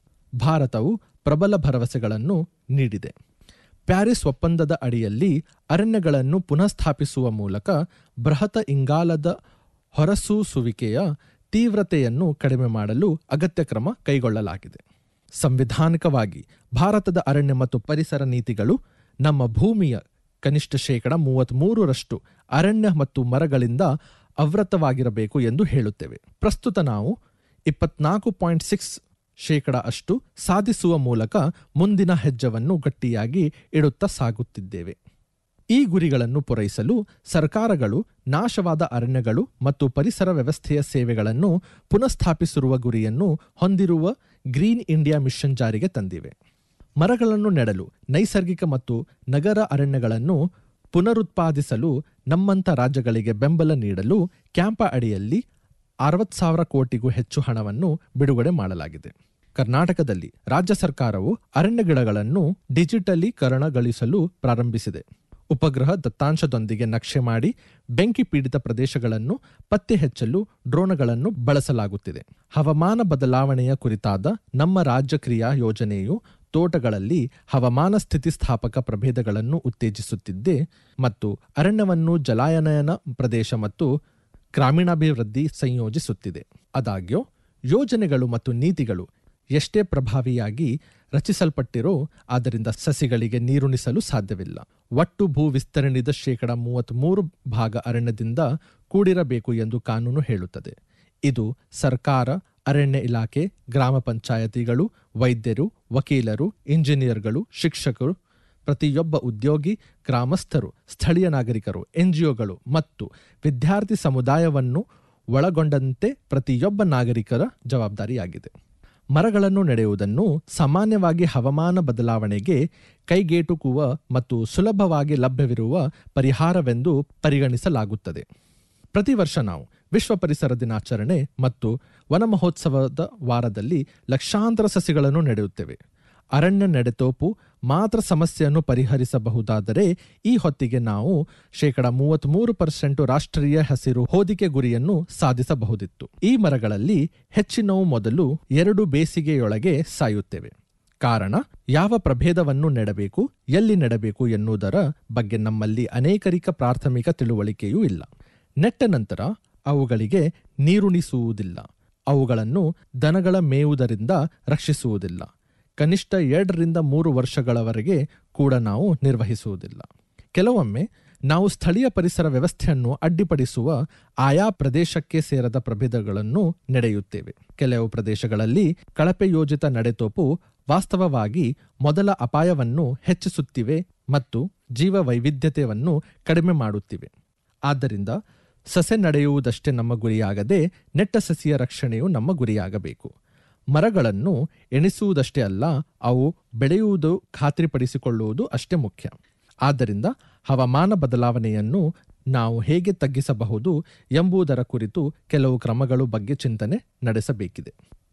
ಭಾರತವು ಪ್ರಬಲ ಭರವಸೆಗಳನ್ನು ನೀಡಿದೆ ಪ್ಯಾರಿಸ್ ಒಪ್ಪಂದದ ಅಡಿಯಲ್ಲಿ ಅರಣ್ಯಗಳನ್ನು ಪುನಃಸ್ಥಾಪಿಸುವ ಮೂಲಕ ಬೃಹತ್ ಇಂಗಾಲದ ಹೊರಸೂಸುವಿಕೆಯ ತೀವ್ರತೆಯನ್ನು ಕಡಿಮೆ ಮಾಡಲು ಅಗತ್ಯ ಕ್ರಮ ಕೈಗೊಳ್ಳಲಾಗಿದೆ ಸಂವಿಧಾನಿಕವಾಗಿ ಭಾರತದ ಅರಣ್ಯ ಮತ್ತು ಪರಿಸರ ನೀತಿಗಳು ನಮ್ಮ ಭೂಮಿಯ ಕನಿಷ್ಠ ಶೇಕಡ ಮೂವತ್ತ್ಮೂರರಷ್ಟು ಅರಣ್ಯ ಮತ್ತು ಮರಗಳಿಂದ ಆವೃತವಾಗಿರಬೇಕು ಎಂದು ಹೇಳುತ್ತೇವೆ ಪ್ರಸ್ತುತ ನಾವು ಇಪ್ಪತ್ನಾಲ್ಕು ಪಾಯಿಂಟ್ ಸಿಕ್ಸ್ ಶೇಕಡ ಅಷ್ಟು ಸಾಧಿಸುವ ಮೂಲಕ ಮುಂದಿನ ಹೆಜ್ಜೆವನ್ನು ಗಟ್ಟಿಯಾಗಿ ಇಡುತ್ತಾ ಸಾಗುತ್ತಿದ್ದೇವೆ ಈ ಗುರಿಗಳನ್ನು ಪೂರೈಸಲು ಸರ್ಕಾರಗಳು ನಾಶವಾದ ಅರಣ್ಯಗಳು ಮತ್ತು ಪರಿಸರ ವ್ಯವಸ್ಥೆಯ ಸೇವೆಗಳನ್ನು ಪುನಃಸ್ಥಾಪಿಸಿರುವ ಗುರಿಯನ್ನು ಹೊಂದಿರುವ ಗ್ರೀನ್ ಇಂಡಿಯಾ ಮಿಷನ್ ಜಾರಿಗೆ ತಂದಿವೆ ಮರಗಳನ್ನು ನೆಡಲು ನೈಸರ್ಗಿಕ ಮತ್ತು ನಗರ ಅರಣ್ಯಗಳನ್ನು ಪುನರುತ್ಪಾದಿಸಲು ನಮ್ಮಂಥ ರಾಜ್ಯಗಳಿಗೆ ಬೆಂಬಲ ನೀಡಲು ಕ್ಯಾಂಪ ಅಡಿಯಲ್ಲಿ ಅರವತ್ತು ಸಾವಿರ ಕೋಟಿಗೂ ಹೆಚ್ಚು ಹಣವನ್ನು ಬಿಡುಗಡೆ ಮಾಡಲಾಗಿದೆ ಕರ್ನಾಟಕದಲ್ಲಿ ರಾಜ್ಯ ಸರ್ಕಾರವು ಅರಣ್ಯ ಗಿಡಗಳನ್ನು ಡಿಜಿಟಲೀಕರಣಗೊಳಿಸಲು ಪ್ರಾರಂಭಿಸಿದೆ ಉಪಗ್ರಹ ದತ್ತಾಂಶದೊಂದಿಗೆ ನಕ್ಷೆ ಮಾಡಿ ಬೆಂಕಿ ಪೀಡಿತ ಪ್ರದೇಶಗಳನ್ನು ಪತ್ತೆ ಹಚ್ಚಲು ಡ್ರೋನ್ಗಳನ್ನು ಬಳಸಲಾಗುತ್ತಿದೆ ಹವಾಮಾನ ಬದಲಾವಣೆಯ ಕುರಿತಾದ ನಮ್ಮ ರಾಜ್ಯ ಕ್ರಿಯಾ ಯೋಜನೆಯು ತೋಟಗಳಲ್ಲಿ ಹವಾಮಾನ ಸ್ಥಿತಿಸ್ಥಾಪಕ ಪ್ರಭೇದಗಳನ್ನು ಉತ್ತೇಜಿಸುತ್ತಿದ್ದೆ ಮತ್ತು ಅರಣ್ಯವನ್ನು ಜಲಾನಯನ ಪ್ರದೇಶ ಮತ್ತು ಗ್ರಾಮೀಣಾಭಿವೃದ್ಧಿ ಸಂಯೋಜಿಸುತ್ತಿದೆ ಆದಾಗ್ಯೂ ಯೋಜನೆಗಳು ಮತ್ತು ನೀತಿಗಳು ಎಷ್ಟೇ ಪ್ರಭಾವಿಯಾಗಿ ರಚಿಸಲ್ಪಟ್ಟಿರೋ ಆದ್ದರಿಂದ ಸಸಿಗಳಿಗೆ ನೀರುಣಿಸಲು ಸಾಧ್ಯವಿಲ್ಲ ಒಟ್ಟು ಭೂ ವಿಸ್ತರಣೆದ ಶೇಕಡ ಮೂವತ್ತ್ಮೂರು ಭಾಗ ಅರಣ್ಯದಿಂದ ಕೂಡಿರಬೇಕು ಎಂದು ಕಾನೂನು ಹೇಳುತ್ತದೆ ಇದು ಸರ್ಕಾರ ಅರಣ್ಯ ಇಲಾಖೆ ಗ್ರಾಮ ಪಂಚಾಯತಿಗಳು ವೈದ್ಯರು ವಕೀಲರು ಇಂಜಿನಿಯರ್ಗಳು ಶಿಕ್ಷಕರು ಪ್ರತಿಯೊಬ್ಬ ಉದ್ಯೋಗಿ ಗ್ರಾಮಸ್ಥರು ಸ್ಥಳೀಯ ನಾಗರಿಕರು ಎನ್ಜಿಒಗಳು ಮತ್ತು ವಿದ್ಯಾರ್ಥಿ ಸಮುದಾಯವನ್ನು ಒಳಗೊಂಡಂತೆ ಪ್ರತಿಯೊಬ್ಬ ನಾಗರಿಕರ ಜವಾಬ್ದಾರಿಯಾಗಿದೆ ಮರಗಳನ್ನು ನೆಡೆಯುವುದನ್ನು ಸಾಮಾನ್ಯವಾಗಿ ಹವಾಮಾನ ಬದಲಾವಣೆಗೆ ಕೈಗೆಟುಕುವ ಮತ್ತು ಸುಲಭವಾಗಿ ಲಭ್ಯವಿರುವ ಪರಿಹಾರವೆಂದು ಪರಿಗಣಿಸಲಾಗುತ್ತದೆ ಪ್ರತಿ ವರ್ಷ ನಾವು ವಿಶ್ವ ಪರಿಸರ ದಿನಾಚರಣೆ ಮತ್ತು ವನ ಮಹೋತ್ಸವದ ವಾರದಲ್ಲಿ ಲಕ್ಷಾಂತರ ಸಸಿಗಳನ್ನು ನೆಡೆಯುತ್ತೇವೆ ಅರಣ್ಯ ನೆಡೆತೋಪು ಮಾತ್ರ ಸಮಸ್ಯೆಯನ್ನು ಪರಿಹರಿಸಬಹುದಾದರೆ ಈ ಹೊತ್ತಿಗೆ ನಾವು ಶೇಕಡ ಮೂವತ್ತ್ಮೂರು ಪರ್ಸೆಂಟ್ ರಾಷ್ಟ್ರೀಯ ಹಸಿರು ಹೋದಿಕೆ ಗುರಿಯನ್ನು ಸಾಧಿಸಬಹುದಿತ್ತು ಈ ಮರಗಳಲ್ಲಿ ಹೆಚ್ಚಿನವು ಮೊದಲು ಎರಡು ಬೇಸಿಗೆಯೊಳಗೆ ಸಾಯುತ್ತೇವೆ ಕಾರಣ ಯಾವ ಪ್ರಭೇದವನ್ನು ನೆಡಬೇಕು ಎಲ್ಲಿ ನೆಡಬೇಕು ಎನ್ನುವುದರ ಬಗ್ಗೆ ನಮ್ಮಲ್ಲಿ ಅನೇಕರಿಕ ಪ್ರಾಥಮಿಕ ತಿಳುವಳಿಕೆಯೂ ಇಲ್ಲ ನೆಟ್ಟ ನಂತರ ಅವುಗಳಿಗೆ ನೀರುಣಿಸುವುದಿಲ್ಲ ಅವುಗಳನ್ನು ದನಗಳ ಮೇಯುವುದರಿಂದ ರಕ್ಷಿಸುವುದಿಲ್ಲ ಕನಿಷ್ಠ ಎರಡರಿಂದ ಮೂರು ವರ್ಷಗಳವರೆಗೆ ಕೂಡ ನಾವು ನಿರ್ವಹಿಸುವುದಿಲ್ಲ ಕೆಲವೊಮ್ಮೆ ನಾವು ಸ್ಥಳೀಯ ಪರಿಸರ ವ್ಯವಸ್ಥೆಯನ್ನು ಅಡ್ಡಿಪಡಿಸುವ ಆಯಾ ಪ್ರದೇಶಕ್ಕೆ ಸೇರದ ಪ್ರಭೇದಗಳನ್ನು ನಡೆಯುತ್ತೇವೆ ಕೆಲವು ಪ್ರದೇಶಗಳಲ್ಲಿ ಕಳಪೆ ಯೋಜಿತ ನಡೆತೋಪು ವಾಸ್ತವವಾಗಿ ಮೊದಲ ಅಪಾಯವನ್ನು ಹೆಚ್ಚಿಸುತ್ತಿವೆ ಮತ್ತು ಜೀವ ವೈವಿಧ್ಯತೆಯನ್ನು ಕಡಿಮೆ ಮಾಡುತ್ತಿವೆ ಆದ್ದರಿಂದ ಸಸೆ ನಡೆಯುವುದಷ್ಟೇ ನಮ್ಮ ಗುರಿಯಾಗದೆ ನೆಟ್ಟ ಸಸಿಯ ರಕ್ಷಣೆಯು ನಮ್ಮ ಗುರಿಯಾಗಬೇಕು ಮರಗಳನ್ನು ಎಣಿಸುವುದಷ್ಟೇ ಅಲ್ಲ ಅವು ಬೆಳೆಯುವುದು ಖಾತ್ರಿಪಡಿಸಿಕೊಳ್ಳುವುದು ಅಷ್ಟೇ ಮುಖ್ಯ ಆದ್ದರಿಂದ ಹವಾಮಾನ ಬದಲಾವಣೆಯನ್ನು ನಾವು ಹೇಗೆ ತಗ್ಗಿಸಬಹುದು ಎಂಬುದರ ಕುರಿತು ಕೆಲವು ಕ್ರಮಗಳು ಬಗ್ಗೆ ಚಿಂತನೆ ನಡೆಸಬೇಕಿದೆ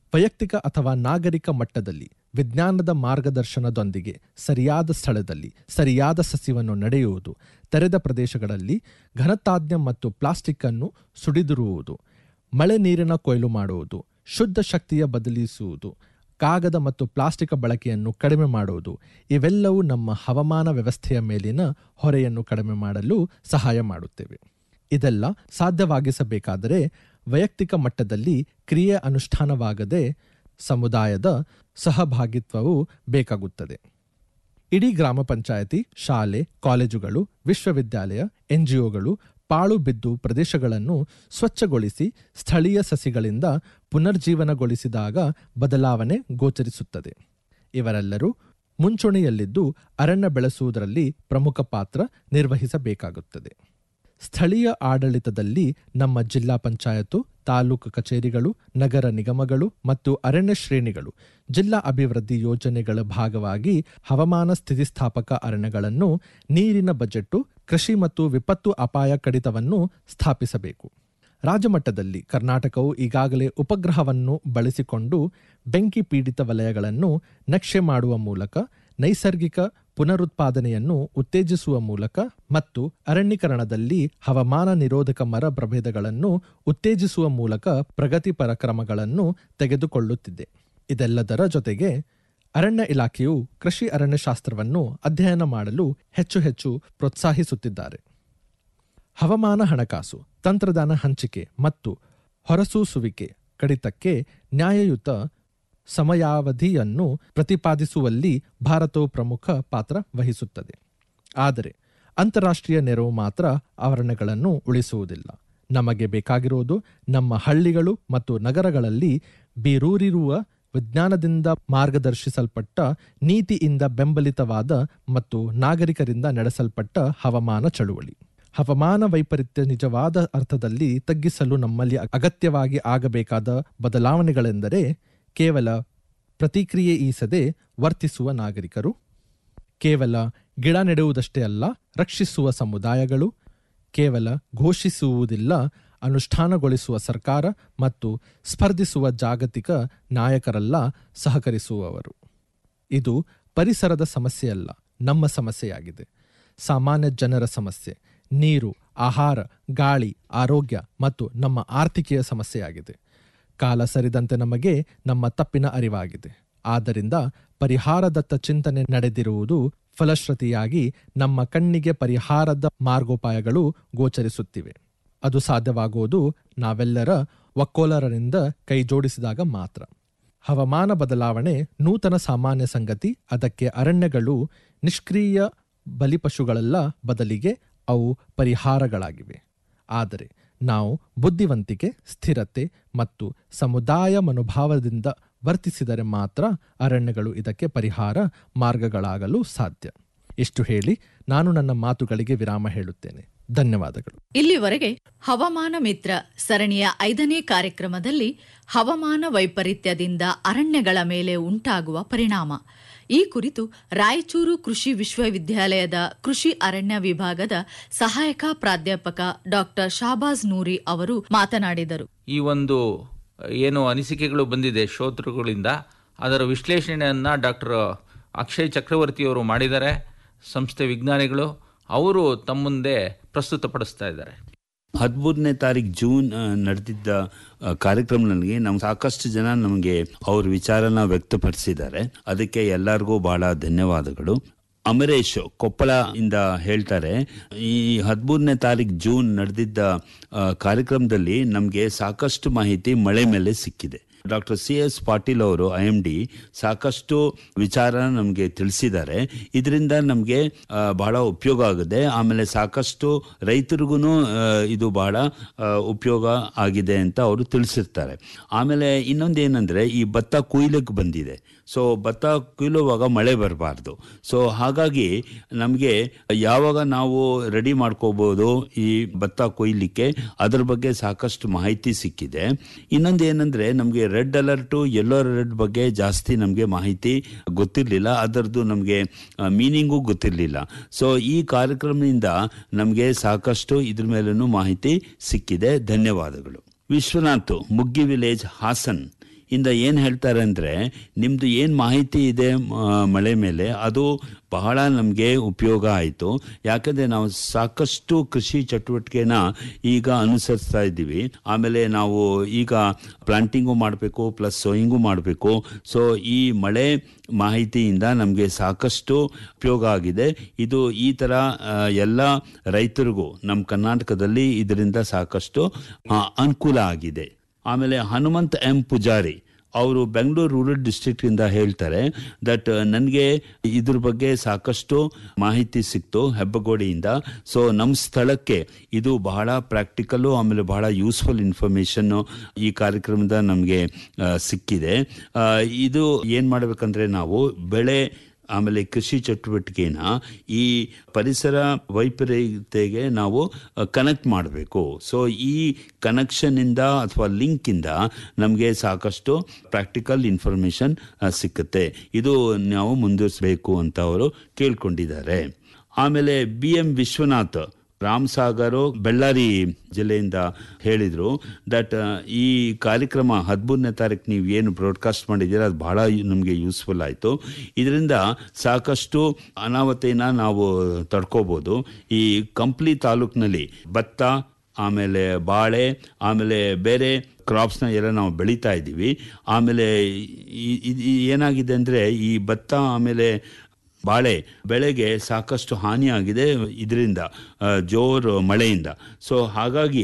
ವೈಯಕ್ತಿಕ ಅಥವಾ ನಾಗರಿಕ ಮಟ್ಟದಲ್ಲಿ ವಿಜ್ಞಾನದ ಮಾರ್ಗದರ್ಶನದೊಂದಿಗೆ ಸರಿಯಾದ ಸ್ಥಳದಲ್ಲಿ ಸರಿಯಾದ ಸಸ್ಯವನ್ನು ನಡೆಯುವುದು ತೆರೆದ ಪ್ರದೇಶಗಳಲ್ಲಿ ಘನತಾಜ್ಞ ಮತ್ತು ಪ್ಲಾಸ್ಟಿಕ್ ಅನ್ನು ಸುಡಿದಿರುವುದು ಮಳೆ ನೀರಿನ ಕೊಯ್ಲು ಮಾಡುವುದು ಶುದ್ಧ ಶಕ್ತಿಯ ಬದಲಿಸುವುದು ಕಾಗದ ಮತ್ತು ಪ್ಲಾಸ್ಟಿಕ್ ಬಳಕೆಯನ್ನು ಕಡಿಮೆ ಮಾಡುವುದು ಇವೆಲ್ಲವೂ ನಮ್ಮ ಹವಾಮಾನ ವ್ಯವಸ್ಥೆಯ ಮೇಲಿನ ಹೊರೆಯನ್ನು ಕಡಿಮೆ ಮಾಡಲು ಸಹಾಯ ಮಾಡುತ್ತೇವೆ ಇದೆಲ್ಲ ಸಾಧ್ಯವಾಗಿಸಬೇಕಾದರೆ ವೈಯಕ್ತಿಕ ಮಟ್ಟದಲ್ಲಿ ಕ್ರಿಯೆ ಅನುಷ್ಠಾನವಾಗದೆ ಸಮುದಾಯದ ಸಹಭಾಗಿತ್ವವು ಬೇಕಾಗುತ್ತದೆ ಇಡೀ ಗ್ರಾಮ ಪಂಚಾಯತಿ ಶಾಲೆ ಕಾಲೇಜುಗಳು ವಿಶ್ವವಿದ್ಯಾಲಯ ಎನ್ಜಿಒಗಳು ಪಾಳು ಬಿದ್ದು ಪ್ರದೇಶಗಳನ್ನು ಸ್ವಚ್ಛಗೊಳಿಸಿ ಸ್ಥಳೀಯ ಸಸಿಗಳಿಂದ ಪುನರ್ಜೀವನಗೊಳಿಸಿದಾಗ ಬದಲಾವಣೆ ಗೋಚರಿಸುತ್ತದೆ ಇವರೆಲ್ಲರೂ ಮುಂಚೂಣಿಯಲ್ಲಿದ್ದು ಅರಣ್ಯ ಬೆಳೆಸುವುದರಲ್ಲಿ ಪ್ರಮುಖ ಪಾತ್ರ ನಿರ್ವಹಿಸಬೇಕಾಗುತ್ತದೆ ಸ್ಥಳೀಯ ಆಡಳಿತದಲ್ಲಿ ನಮ್ಮ ಜಿಲ್ಲಾ ಪಂಚಾಯತು ತಾಲೂಕು ಕಚೇರಿಗಳು ನಗರ ನಿಗಮಗಳು ಮತ್ತು ಅರಣ್ಯ ಶ್ರೇಣಿಗಳು ಜಿಲ್ಲಾ ಅಭಿವೃದ್ಧಿ ಯೋಜನೆಗಳ ಭಾಗವಾಗಿ ಹವಾಮಾನ ಸ್ಥಿತಿಸ್ಥಾಪಕ ಅರಣ್ಯಗಳನ್ನು ನೀರಿನ ಬಜೆಟ್ಟು ಕೃಷಿ ಮತ್ತು ವಿಪತ್ತು ಅಪಾಯ ಕಡಿತವನ್ನು ಸ್ಥಾಪಿಸಬೇಕು ರಾಜ್ಯಮಟ್ಟದಲ್ಲಿ ಕರ್ನಾಟಕವು ಈಗಾಗಲೇ ಉಪಗ್ರಹವನ್ನು ಬಳಸಿಕೊಂಡು ಬೆಂಕಿ ಪೀಡಿತ ವಲಯಗಳನ್ನು ನಕ್ಷೆ ಮಾಡುವ ಮೂಲಕ ನೈಸರ್ಗಿಕ ಪುನರುತ್ಪಾದನೆಯನ್ನು ಉತ್ತೇಜಿಸುವ ಮೂಲಕ ಮತ್ತು ಅರಣ್ಯೀಕರಣದಲ್ಲಿ ಹವಾಮಾನ ನಿರೋಧಕ ಮರ ಪ್ರಭೇದಗಳನ್ನು ಉತ್ತೇಜಿಸುವ ಮೂಲಕ ಪ್ರಗತಿಪರ ಕ್ರಮಗಳನ್ನು ತೆಗೆದುಕೊಳ್ಳುತ್ತಿದೆ ಇದೆಲ್ಲದರ ಜೊತೆಗೆ ಅರಣ್ಯ ಇಲಾಖೆಯು ಕೃಷಿ ಅರಣ್ಯಶಾಸ್ತ್ರವನ್ನು ಅಧ್ಯಯನ ಮಾಡಲು ಹೆಚ್ಚು ಹೆಚ್ಚು ಪ್ರೋತ್ಸಾಹಿಸುತ್ತಿದ್ದಾರೆ ಹವಾಮಾನ ಹಣಕಾಸು ತಂತ್ರಜ್ಞಾನ ಹಂಚಿಕೆ ಮತ್ತು ಹೊರಸೂಸುವಿಕೆ ಕಡಿತಕ್ಕೆ ನ್ಯಾಯಯುತ ಸಮಯಾವಧಿಯನ್ನು ಪ್ರತಿಪಾದಿಸುವಲ್ಲಿ ಭಾರತವು ಪ್ರಮುಖ ಪಾತ್ರ ವಹಿಸುತ್ತದೆ ಆದರೆ ಅಂತಾರಾಷ್ಟ್ರೀಯ ನೆರವು ಮಾತ್ರ ಅರಣ್ಯಗಳನ್ನು ಉಳಿಸುವುದಿಲ್ಲ ನಮಗೆ ಬೇಕಾಗಿರುವುದು ನಮ್ಮ ಹಳ್ಳಿಗಳು ಮತ್ತು ನಗರಗಳಲ್ಲಿ ಬೀರೂರಿರುವ ವಿಜ್ಞಾನದಿಂದ ಮಾರ್ಗದರ್ಶಿಸಲ್ಪಟ್ಟ ನೀತಿಯಿಂದ ಬೆಂಬಲಿತವಾದ ಮತ್ತು ನಾಗರಿಕರಿಂದ ನಡೆಸಲ್ಪಟ್ಟ ಹವಾಮಾನ ಚಳುವಳಿ ಹವಾಮಾನ ವೈಪರೀತ್ಯ ನಿಜವಾದ ಅರ್ಥದಲ್ಲಿ ತಗ್ಗಿಸಲು ನಮ್ಮಲ್ಲಿ ಅಗತ್ಯವಾಗಿ ಆಗಬೇಕಾದ ಬದಲಾವಣೆಗಳೆಂದರೆ ಕೇವಲ ಪ್ರತಿಕ್ರಿಯೆ ಈಸದೆ ವರ್ತಿಸುವ ನಾಗರಿಕರು ಕೇವಲ ಗಿಡ ನೆಡುವುದಷ್ಟೇ ಅಲ್ಲ ರಕ್ಷಿಸುವ ಸಮುದಾಯಗಳು ಕೇವಲ ಘೋಷಿಸುವುದಿಲ್ಲ ಅನುಷ್ಠಾನಗೊಳಿಸುವ ಸರ್ಕಾರ ಮತ್ತು ಸ್ಪರ್ಧಿಸುವ ಜಾಗತಿಕ ನಾಯಕರಲ್ಲ ಸಹಕರಿಸುವವರು ಇದು ಪರಿಸರದ ಸಮಸ್ಯೆಯಲ್ಲ ನಮ್ಮ ಸಮಸ್ಯೆಯಾಗಿದೆ ಸಾಮಾನ್ಯ ಜನರ ಸಮಸ್ಯೆ ನೀರು ಆಹಾರ ಗಾಳಿ ಆರೋಗ್ಯ ಮತ್ತು ನಮ್ಮ ಆರ್ಥಿಕೆಯ ಸಮಸ್ಯೆಯಾಗಿದೆ ಕಾಲ ಸರಿದಂತೆ ನಮಗೆ ನಮ್ಮ ತಪ್ಪಿನ ಅರಿವಾಗಿದೆ ಆದ್ದರಿಂದ ಪರಿಹಾರದತ್ತ ಚಿಂತನೆ ನಡೆದಿರುವುದು ಫಲಶ್ರುತಿಯಾಗಿ ನಮ್ಮ ಕಣ್ಣಿಗೆ ಪರಿಹಾರದ ಮಾರ್ಗೋಪಾಯಗಳು ಗೋಚರಿಸುತ್ತಿವೆ ಅದು ಸಾಧ್ಯವಾಗುವುದು ನಾವೆಲ್ಲರ ಒಕ್ಕೋಲರರಿಂದ ಕೈಜೋಡಿಸಿದಾಗ ಮಾತ್ರ ಹವಾಮಾನ ಬದಲಾವಣೆ ನೂತನ ಸಾಮಾನ್ಯ ಸಂಗತಿ ಅದಕ್ಕೆ ಅರಣ್ಯಗಳು ನಿಷ್ಕ್ರಿಯ ಬಲಿಪಶುಗಳಲ್ಲ ಬದಲಿಗೆ ಅವು ಪರಿಹಾರಗಳಾಗಿವೆ ಆದರೆ ನಾವು ಬುದ್ಧಿವಂತಿಕೆ ಸ್ಥಿರತೆ ಮತ್ತು ಸಮುದಾಯ ಮನೋಭಾವದಿಂದ ವರ್ತಿಸಿದರೆ ಮಾತ್ರ ಅರಣ್ಯಗಳು ಇದಕ್ಕೆ ಪರಿಹಾರ ಮಾರ್ಗಗಳಾಗಲು ಸಾಧ್ಯ ಇಷ್ಟು ಹೇಳಿ ನಾನು ನನ್ನ ಮಾತುಗಳಿಗೆ ವಿರಾಮ ಹೇಳುತ್ತೇನೆ ಧನ್ಯವಾದಗಳು ಇಲ್ಲಿವರೆಗೆ ಹವಾಮಾನ ಮಿತ್ರ ಸರಣಿಯ ಐದನೇ ಕಾರ್ಯಕ್ರಮದಲ್ಲಿ ಹವಾಮಾನ ವೈಪರೀತ್ಯದಿಂದ ಅರಣ್ಯಗಳ ಮೇಲೆ ಉಂಟಾಗುವ ಪರಿಣಾಮ ಈ ಕುರಿತು ರಾಯಚೂರು ಕೃಷಿ ವಿಶ್ವವಿದ್ಯಾಲಯದ ಕೃಷಿ ಅರಣ್ಯ ವಿಭಾಗದ ಸಹಾಯಕ ಪ್ರಾಧ್ಯಾಪಕ ಡಾಕ್ಟರ್ ಶಾಬಾಜ್ ನೂರಿ ಅವರು ಮಾತನಾಡಿದರು ಈ ಒಂದು ಏನು ಅನಿಸಿಕೆಗಳು ಬಂದಿದೆ ಶ್ರೋತೃಗಳಿಂದ ಅದರ ವಿಶ್ಲೇಷಣೆಯನ್ನು ಡಾಕ್ಟರ್ ಅಕ್ಷಯ್ ಚಕ್ರವರ್ತಿಯವರು ಮಾಡಿದ್ದಾರೆ ಸಂಸ್ಥೆ ವಿಜ್ಞಾನಿಗಳು ಅವರು ತಮ್ಮ ಮುಂದೆ ಪ್ರಸ್ತುತಪಡಿಸ್ತಾ ಇದ್ದಾರೆ ಹದಿಮೂರನೇ ತಾರೀಕು ಜೂನ್ ಆ, ನಡೆದಿದ್ದ ಆ, ಕಾರ್ಯಕ್ರಮದಲ್ಲಿ ನಮ್ ಸಾಕಷ್ಟು ಜನ ನಮಗೆ ಅವ್ರ ವಿಚಾರನ ವ್ಯಕ್ತಪಡಿಸಿದ್ದಾರೆ ಅದಕ್ಕೆ ಎಲ್ಲರಿಗೂ ಬಹಳ ಧನ್ಯವಾದಗಳು ಅಮರೇಶ್ ಕೊಪ್ಪಳ ಇಂದ ಹೇಳ್ತಾರೆ ಈ ಹದಿಮೂರನೇ ತಾರೀಕು ಜೂನ್ ನಡೆದಿದ್ದ ಆ, ಕಾರ್ಯಕ್ರಮದಲ್ಲಿ ನಮಗೆ ಸಾಕಷ್ಟು ಮಾಹಿತಿ ಮಳೆ ಮೇಲೆ ಸಿಕ್ಕಿದೆ ಡಾಕ್ಟರ್ ಸಿ ಎಸ್ ಪಾಟೀಲ್ ಅವರು ಐ ಎಂ ಡಿ ಸಾಕಷ್ಟು ವಿಚಾರ ನಮಗೆ ತಿಳಿಸಿದ್ದಾರೆ ಇದರಿಂದ ನಮಗೆ ಬಹಳ ಉಪಯೋಗ ಆಗಿದೆ ಆಮೇಲೆ ಸಾಕಷ್ಟು ರೈತರಿಗೂ ಇದು ಬಹಳ ಆ, ಉಪಯೋಗ ಆಗಿದೆ ಅಂತ ಅವರು ತಿಳಿಸಿರ್ತಾರೆ ಆಮೇಲೆ ಇನ್ನೊಂದು ಏನಂದ್ರೆ ಈ ಭತ್ತ ಕುಯ್ಲಿಕ್ಕೆ ಬಂದಿದೆ ಸೊ ಭತ್ತ ಕುಯ್ಲುವಾಗ ಮಳೆ ಬರಬಾರ್ದು ಸೊ ಹಾಗಾಗಿ ನಮಗೆ ಯಾವಾಗ ನಾವು ರೆಡಿ ಮಾಡ್ಕೋಬಹುದು ಈ ಭತ್ತ ಕೊಯ್ಲಿಕ್ಕೆ ಅದ್ರ ಬಗ್ಗೆ ಸಾಕಷ್ಟು ಮಾಹಿತಿ ಸಿಕ್ಕಿದೆ ಇನ್ನೊಂದು ಏನಂದ್ರೆ ನಮಗೆ ರೆಡ್ ಅಲರ್ಟು ಯೆಲ್ಲೋ ಅಲರ್ಟ್ ಬಗ್ಗೆ ಜಾಸ್ತಿ ನಮಗೆ ಮಾಹಿತಿ ಗೊತ್ತಿರಲಿಲ್ಲ ಅದರದ್ದು ನಮಗೆ ಮೀನಿಂಗು ಗೊತ್ತಿರಲಿಲ್ಲ ಸೊ ಈ ಕಾರ್ಯಕ್ರಮದಿಂದ ನಮಗೆ ಸಾಕಷ್ಟು ಇದ್ರ ಮೇಲೂ ಮಾಹಿತಿ ಸಿಕ್ಕಿದೆ ಧನ್ಯವಾದಗಳು ವಿಶ್ವನಾಥ್ ಮುಗ್ಗಿ ವಿಲೇಜ್ ಹಾಸನ್ ಇಂದ ಏನು ಹೇಳ್ತಾರೆ ಅಂದರೆ ನಿಮ್ಮದು ಏನು ಮಾಹಿತಿ ಇದೆ ಮ- ಮಳೆ ಮೇಲೆ ಅದು ಬಹಳ ನಮಗೆ ಉಪಯೋಗ ಆಯಿತು ಯಾಕಂದರೆ ನಾವು ಸಾಕಷ್ಟು ಕೃಷಿ ಚಟುವಟಿಕೆನ ಈಗ ಅನುಸರಿಸ್ತಾ ಇದ್ದೀವಿ ಆಮೇಲೆ ನಾವು ಈಗ ಪ್ಲಾಂಟಿಂಗು ಮಾಡಬೇಕು ಪ್ಲಸ್ ಸೋಯಿಂಗು ಮಾಡಬೇಕು ಸೊ ಈ ಮಳೆ ಮಾಹಿತಿಯಿಂದ ನಮಗೆ ಸಾಕಷ್ಟು ಉಪಯೋಗ ಆಗಿದೆ ಇದು ಈ ಥರ ಆ, ಎಲ್ಲ ರೈತರಿಗೂ ನಮ್ಮ ಕರ್ನಾಟಕದಲ್ಲಿ ಇದರಿಂದ ಸಾಕಷ್ಟು ಆ, ಅನುಕೂಲ ಆಗಿದೆ ಆಮೇಲೆ ಹನುಮಂತ್ ಎಂ ಪೂಜಾರಿ ಅವರು ಬೆಂಗಳೂರು ರೂರಲ್ ಡಿಸ್ಟ್ರಿಕ್ಟಿಂದ ಹೇಳ್ತಾರೆ ದಟ್ ನನಗೆ ಇದ್ರ ಬಗ್ಗೆ ಸಾಕಷ್ಟು ಮಾಹಿತಿ ಸಿಕ್ತು ಹೆಬ್ಬಗೋಡಿಯಿಂದ ಸೊ ನಮ್ಮ ಸ್ಥಳಕ್ಕೆ ಇದು ಬಹಳ ಪ್ರಾಕ್ಟಿಕಲ್ಲು ಆಮೇಲೆ ಬಹಳ ಯೂಸ್ಫುಲ್ ಇನ್ಫಾರ್ಮೇಷನ್ನು ಈ ಕಾರ್ಯಕ್ರಮದ ನಮಗೆ ಸಿಕ್ಕಿದೆ ಆ, ಇದು ಏನು ಮಾಡಬೇಕಂದ್ರೆ ನಾವು ಬೆಳೆ ಆಮೇಲೆ ಕೃಷಿ ಚಟುವಟಿಕೆನ ಈ ಪರಿಸರ ವೈಪರೀತ್ಯಗೆ ನಾವು ಕನೆಕ್ಟ್ ಮಾಡಬೇಕು ಸೊ ಈ ಕನೆಕ್ಷನ್ನಿಂದ ಅಥವಾ ಲಿಂಕಿಂದ ನಮಗೆ ಸಾಕಷ್ಟು ಪ್ರಾಕ್ಟಿಕಲ್ ಇನ್ಫಾರ್ಮೇಷನ್ ಸಿಕ್ಕುತ್ತೆ ಇದು ನಾವು ಮುಂದುವರಿಸಬೇಕು ಅಂತ ಅವರು ಕೇಳ್ಕೊಂಡಿದ್ದಾರೆ ಆಮೇಲೆ ಬಿ ಎಂ ವಿಶ್ವನಾಥ್ ರಾಮ್ ಸಾಗರು ಬೆಳ್ಳಾರಿ ಜಿಲ್ಲೆಯಿಂದ ಹೇಳಿದರು ದಟ್ ಈ ಕಾರ್ಯಕ್ರಮ ಹದಿಮೂರನೇ ತಾರೀಕು ನೀವು ಏನು ಬ್ರಾಡ್ಕಾಸ್ಟ್ ಮಾಡಿದ್ದೀರ ಅದು ಬಹಳ ನಮಗೆ ಯೂಸ್ಫುಲ್ ಆಯಿತು ಇದರಿಂದ ಸಾಕಷ್ಟು ಅನಾಹುತೆನ ನಾವು ತಡ್ಕೋಬೋದು ಈ ಕಂಪ್ಲಿ ತಾಲೂಕಿನಲ್ಲಿ ಭತ್ತ ಆಮೇಲೆ ಬಾಳೆ ಆಮೇಲೆ ಬೇರೆ ಕ್ರಾಪ್ಸ್ನ ಎಲ್ಲ ನಾವು ಬೆಳೀತಾ ಇದ್ದೀವಿ ಆಮೇಲೆ ಈ- ಈ- ಈ ಏನಾಗಿದೆ ಅಂದರೆ ಈ ಭತ್ತ ಆಮೇಲೆ ಬಾಳೆ ಬೆಳೆಗೆ ಸಾಕಷ್ಟು ಹಾನಿಯಾಗಿದೆ ಇದರಿಂದ ಜೋರು ಮಳೆಯಿಂದ ಸೊ ಹಾಗಾಗಿ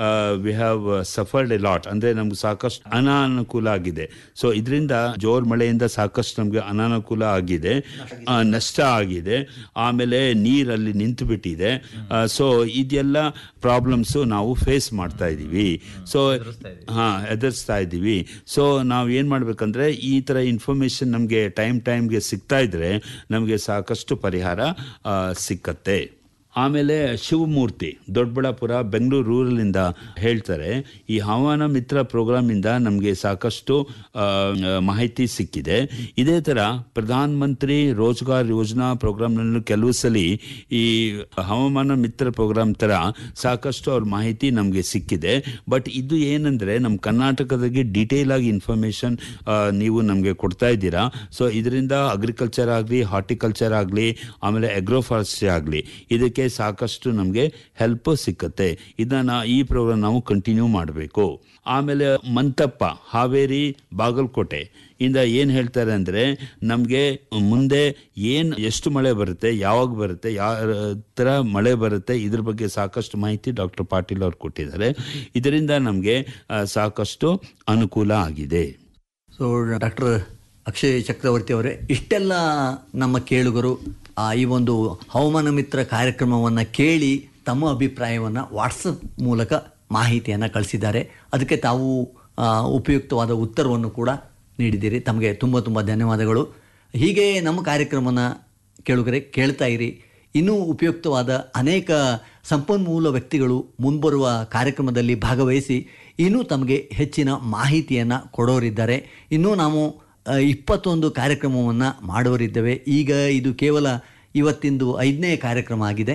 we have suffered a lot ಅಂದರೆ ನಮ್ಗೆ ಸಾಕಷ್ಟು ಅನಾನುಕೂಲ ಆಗಿದೆ ಸೊ ಇದರಿಂದ ಜೋರು ಮಳೆಯಿಂದ ಸಾಕಷ್ಟು ನಮಗೆ ಅನಾನುಕೂಲ ಆಗಿದೆ ಆ, ನಷ್ಟ ಆಗಿದೆ ಆಮೇಲೆ ನೀರಲ್ಲಿ ನಿಂತು ಬಿಟ್ಟಿದೆ ಸೊ ಇದೆಲ್ಲ ಪ್ರಾಬ್ಲಮ್ಸು ನಾವು ಫೇಸ್ ಮಾಡ್ತಾ ಇದ್ದೀವಿ ಸೊ ಹಾಂ ಎದುರಿಸ್ತಾ ಇದ್ದೀವಿ ಸೊ ನಾವು ಏನು ಮಾಡಬೇಕಂದ್ರೆ ಈ ಥರ ಇನ್ಫಾರ್ಮೇಷನ್ ನಮಗೆ ಟೈಮ್ ಟೈಮ್ಗೆ ಸಿಗ್ತಾ ಇದ್ರೆ ನಮಗೆ ಸಾಕಷ್ಟು ಪರಿಹಾರ ಆ, ಸಿಕ್ಕತ್ತೆ ಆಮೇಲೆ ಶಿವಮೂರ್ತಿ ದೊಡ್ಡಬಳ್ಳಾಪುರ ಬೆಂಗಳೂರು ರೂರಲಿಂದ ಹೇಳ್ತಾರೆ ಈ ಹವಾಮಾನ ಮಿತ್ರ ಪ್ರೋಗ್ರಾಮಿಂದ ನಮಗೆ ಸಾಕಷ್ಟು ಆ, ಮಾಹಿತಿ ಸಿಕ್ಕಿದೆ ಇದೇ ಥರ ಪ್ರಧಾನ ಮಂತ್ರಿ ರೋಜ್ಗಾರ್ ಯೋಜನಾ ಪ್ರೋಗ್ರಾಮ್ನಲ್ಲೂ ಕೆಲವು ಸಲ ಈ ಹವಾಮಾನ ಮಿತ್ರ ಪ್ರೋಗ್ರಾಮ್ ಥರ ಸಾಕಷ್ಟು ಅವ್ರ ಮಾಹಿತಿ ನಮಗೆ ಸಿಕ್ಕಿದೆ ಬಟ್ ಇದು ಏನಂದರೆ ನಮ್ಮ ಕರ್ನಾಟಕದಾಗೆ ಡೀಟೇಲ್ ಆಗಿ ಇನ್ಫಾರ್ಮೇಷನ್ ನೀವು ನಮಗೆ ಕೊಡ್ತಾ ಇದ್ದೀರಾ ಸೊ ಇದರಿಂದ ಅಗ್ರಿಕಲ್ಚರ್ ಆಗಲಿ ಹಾರ್ಟಿಕಲ್ಚರ್ ಆಗಲಿ ಆಮೇಲೆ ಅಗ್ರೋಫಾರೆಸ್ಟ್ರಿ ಆಗಲಿ ಇದಕ್ಕೆ ಸಾಕಷ್ಟು ನಮಗೆ ಹೆಲ್ಪ್ ಸಿಕ್ಕತ್ತೆ ಇದನ್ನ ಈ ಪ್ರೋಗ್ರಾಮ್ ನಾವು ಕಂಟಿನ್ಯೂ ಮಾಡಬೇಕು ಆಮೇಲೆ ಮಂತಪ್ಪ ಹಾವೇರಿ ಬಾಗಲಕೋಟೆ ಇಂದ ಏನು ಹೇಳ್ತಾರೆ ಅಂದರೆ ನಮಗೆ ಮುಂದೆ ಏನು ಎಷ್ಟು ಮಳೆ ಬರುತ್ತೆ ಯಾವಾಗ ಬರುತ್ತೆ ಯಾವ ಥರ ಮಳೆ ಬರುತ್ತೆ ಇದ್ರ ಬಗ್ಗೆ ಸಾಕಷ್ಟು ಮಾಹಿತಿ ಡಾಕ್ಟರ್ ಪಾಟೀಲ್ ಅವ್ರು ಕೊಟ್ಟಿದ್ದಾರೆ ಇದರಿಂದ ನಮಗೆ ಸಾಕಷ್ಟು ಅನುಕೂಲ ಆಗಿದೆ ಸೊ ಡಾಕ್ಟರ್ ಅಕ್ಷಯ್ ಚಕ್ರವರ್ತಿ ಅವರೇ ಇಷ್ಟೆಲ್ಲ ನಮ್ಮ ಕೇಳುಗರು ಆ, ಈ ಒಂದು ಹವಾಮಾನ ಮಿತ್ರ ಕಾರ್ಯಕ್ರಮವನ್ನು ಕೇಳಿ ತಮ್ಮ ಅಭಿಪ್ರಾಯವನ್ನು ವಾಟ್ಸಪ್ ಮೂಲಕ ಮಾಹಿತಿಯನ್ನು ಕಳಿಸಿದ್ದಾರೆ ಅದಕ್ಕೆ ತಾವು ಆ, ಉಪಯುಕ್ತವಾದ ಉತ್ತರವನ್ನು ಕೂಡ ನೀಡಿದ್ದೀರಿ ತಮಗೆ ತುಂಬ ತುಂಬ ಧನ್ಯವಾದಗಳು ಹೀಗೆ ನಮ್ಮ ಕಾರ್ಯಕ್ರಮನ ಕೇಳುಗರೆ ಕೇಳ್ತಾ ಇರಿ ಇನ್ನೂ ಉಪಯುಕ್ತವಾದ ಅನೇಕ ಸಂಪನ್ಮೂಲ ವ್ಯಕ್ತಿಗಳು ಮುಂಬರುವ ಕಾರ್ಯಕ್ರಮದಲ್ಲಿ ಭಾಗವಹಿಸಿ ಇನ್ನೂ ತಮಗೆ ಹೆಚ್ಚಿನ ಮಾಹಿತಿಯನ್ನು ಕೊಡೋರಿದ್ದಾರೆ ಇನ್ನೂ ನಾವು ಆ, ಇಪ್ಪತ್ತೊಂದು ಕಾರ್ಯಕ್ರಮವನ್ನು ಮಾಡೋರಿದ್ದೇವೆ ಈಗ ಇದು ಕೇವಲ ಇವತ್ತಿಂದು ಐದನೇ ಕಾರ್ಯಕ್ರಮ ಆಗಿದೆ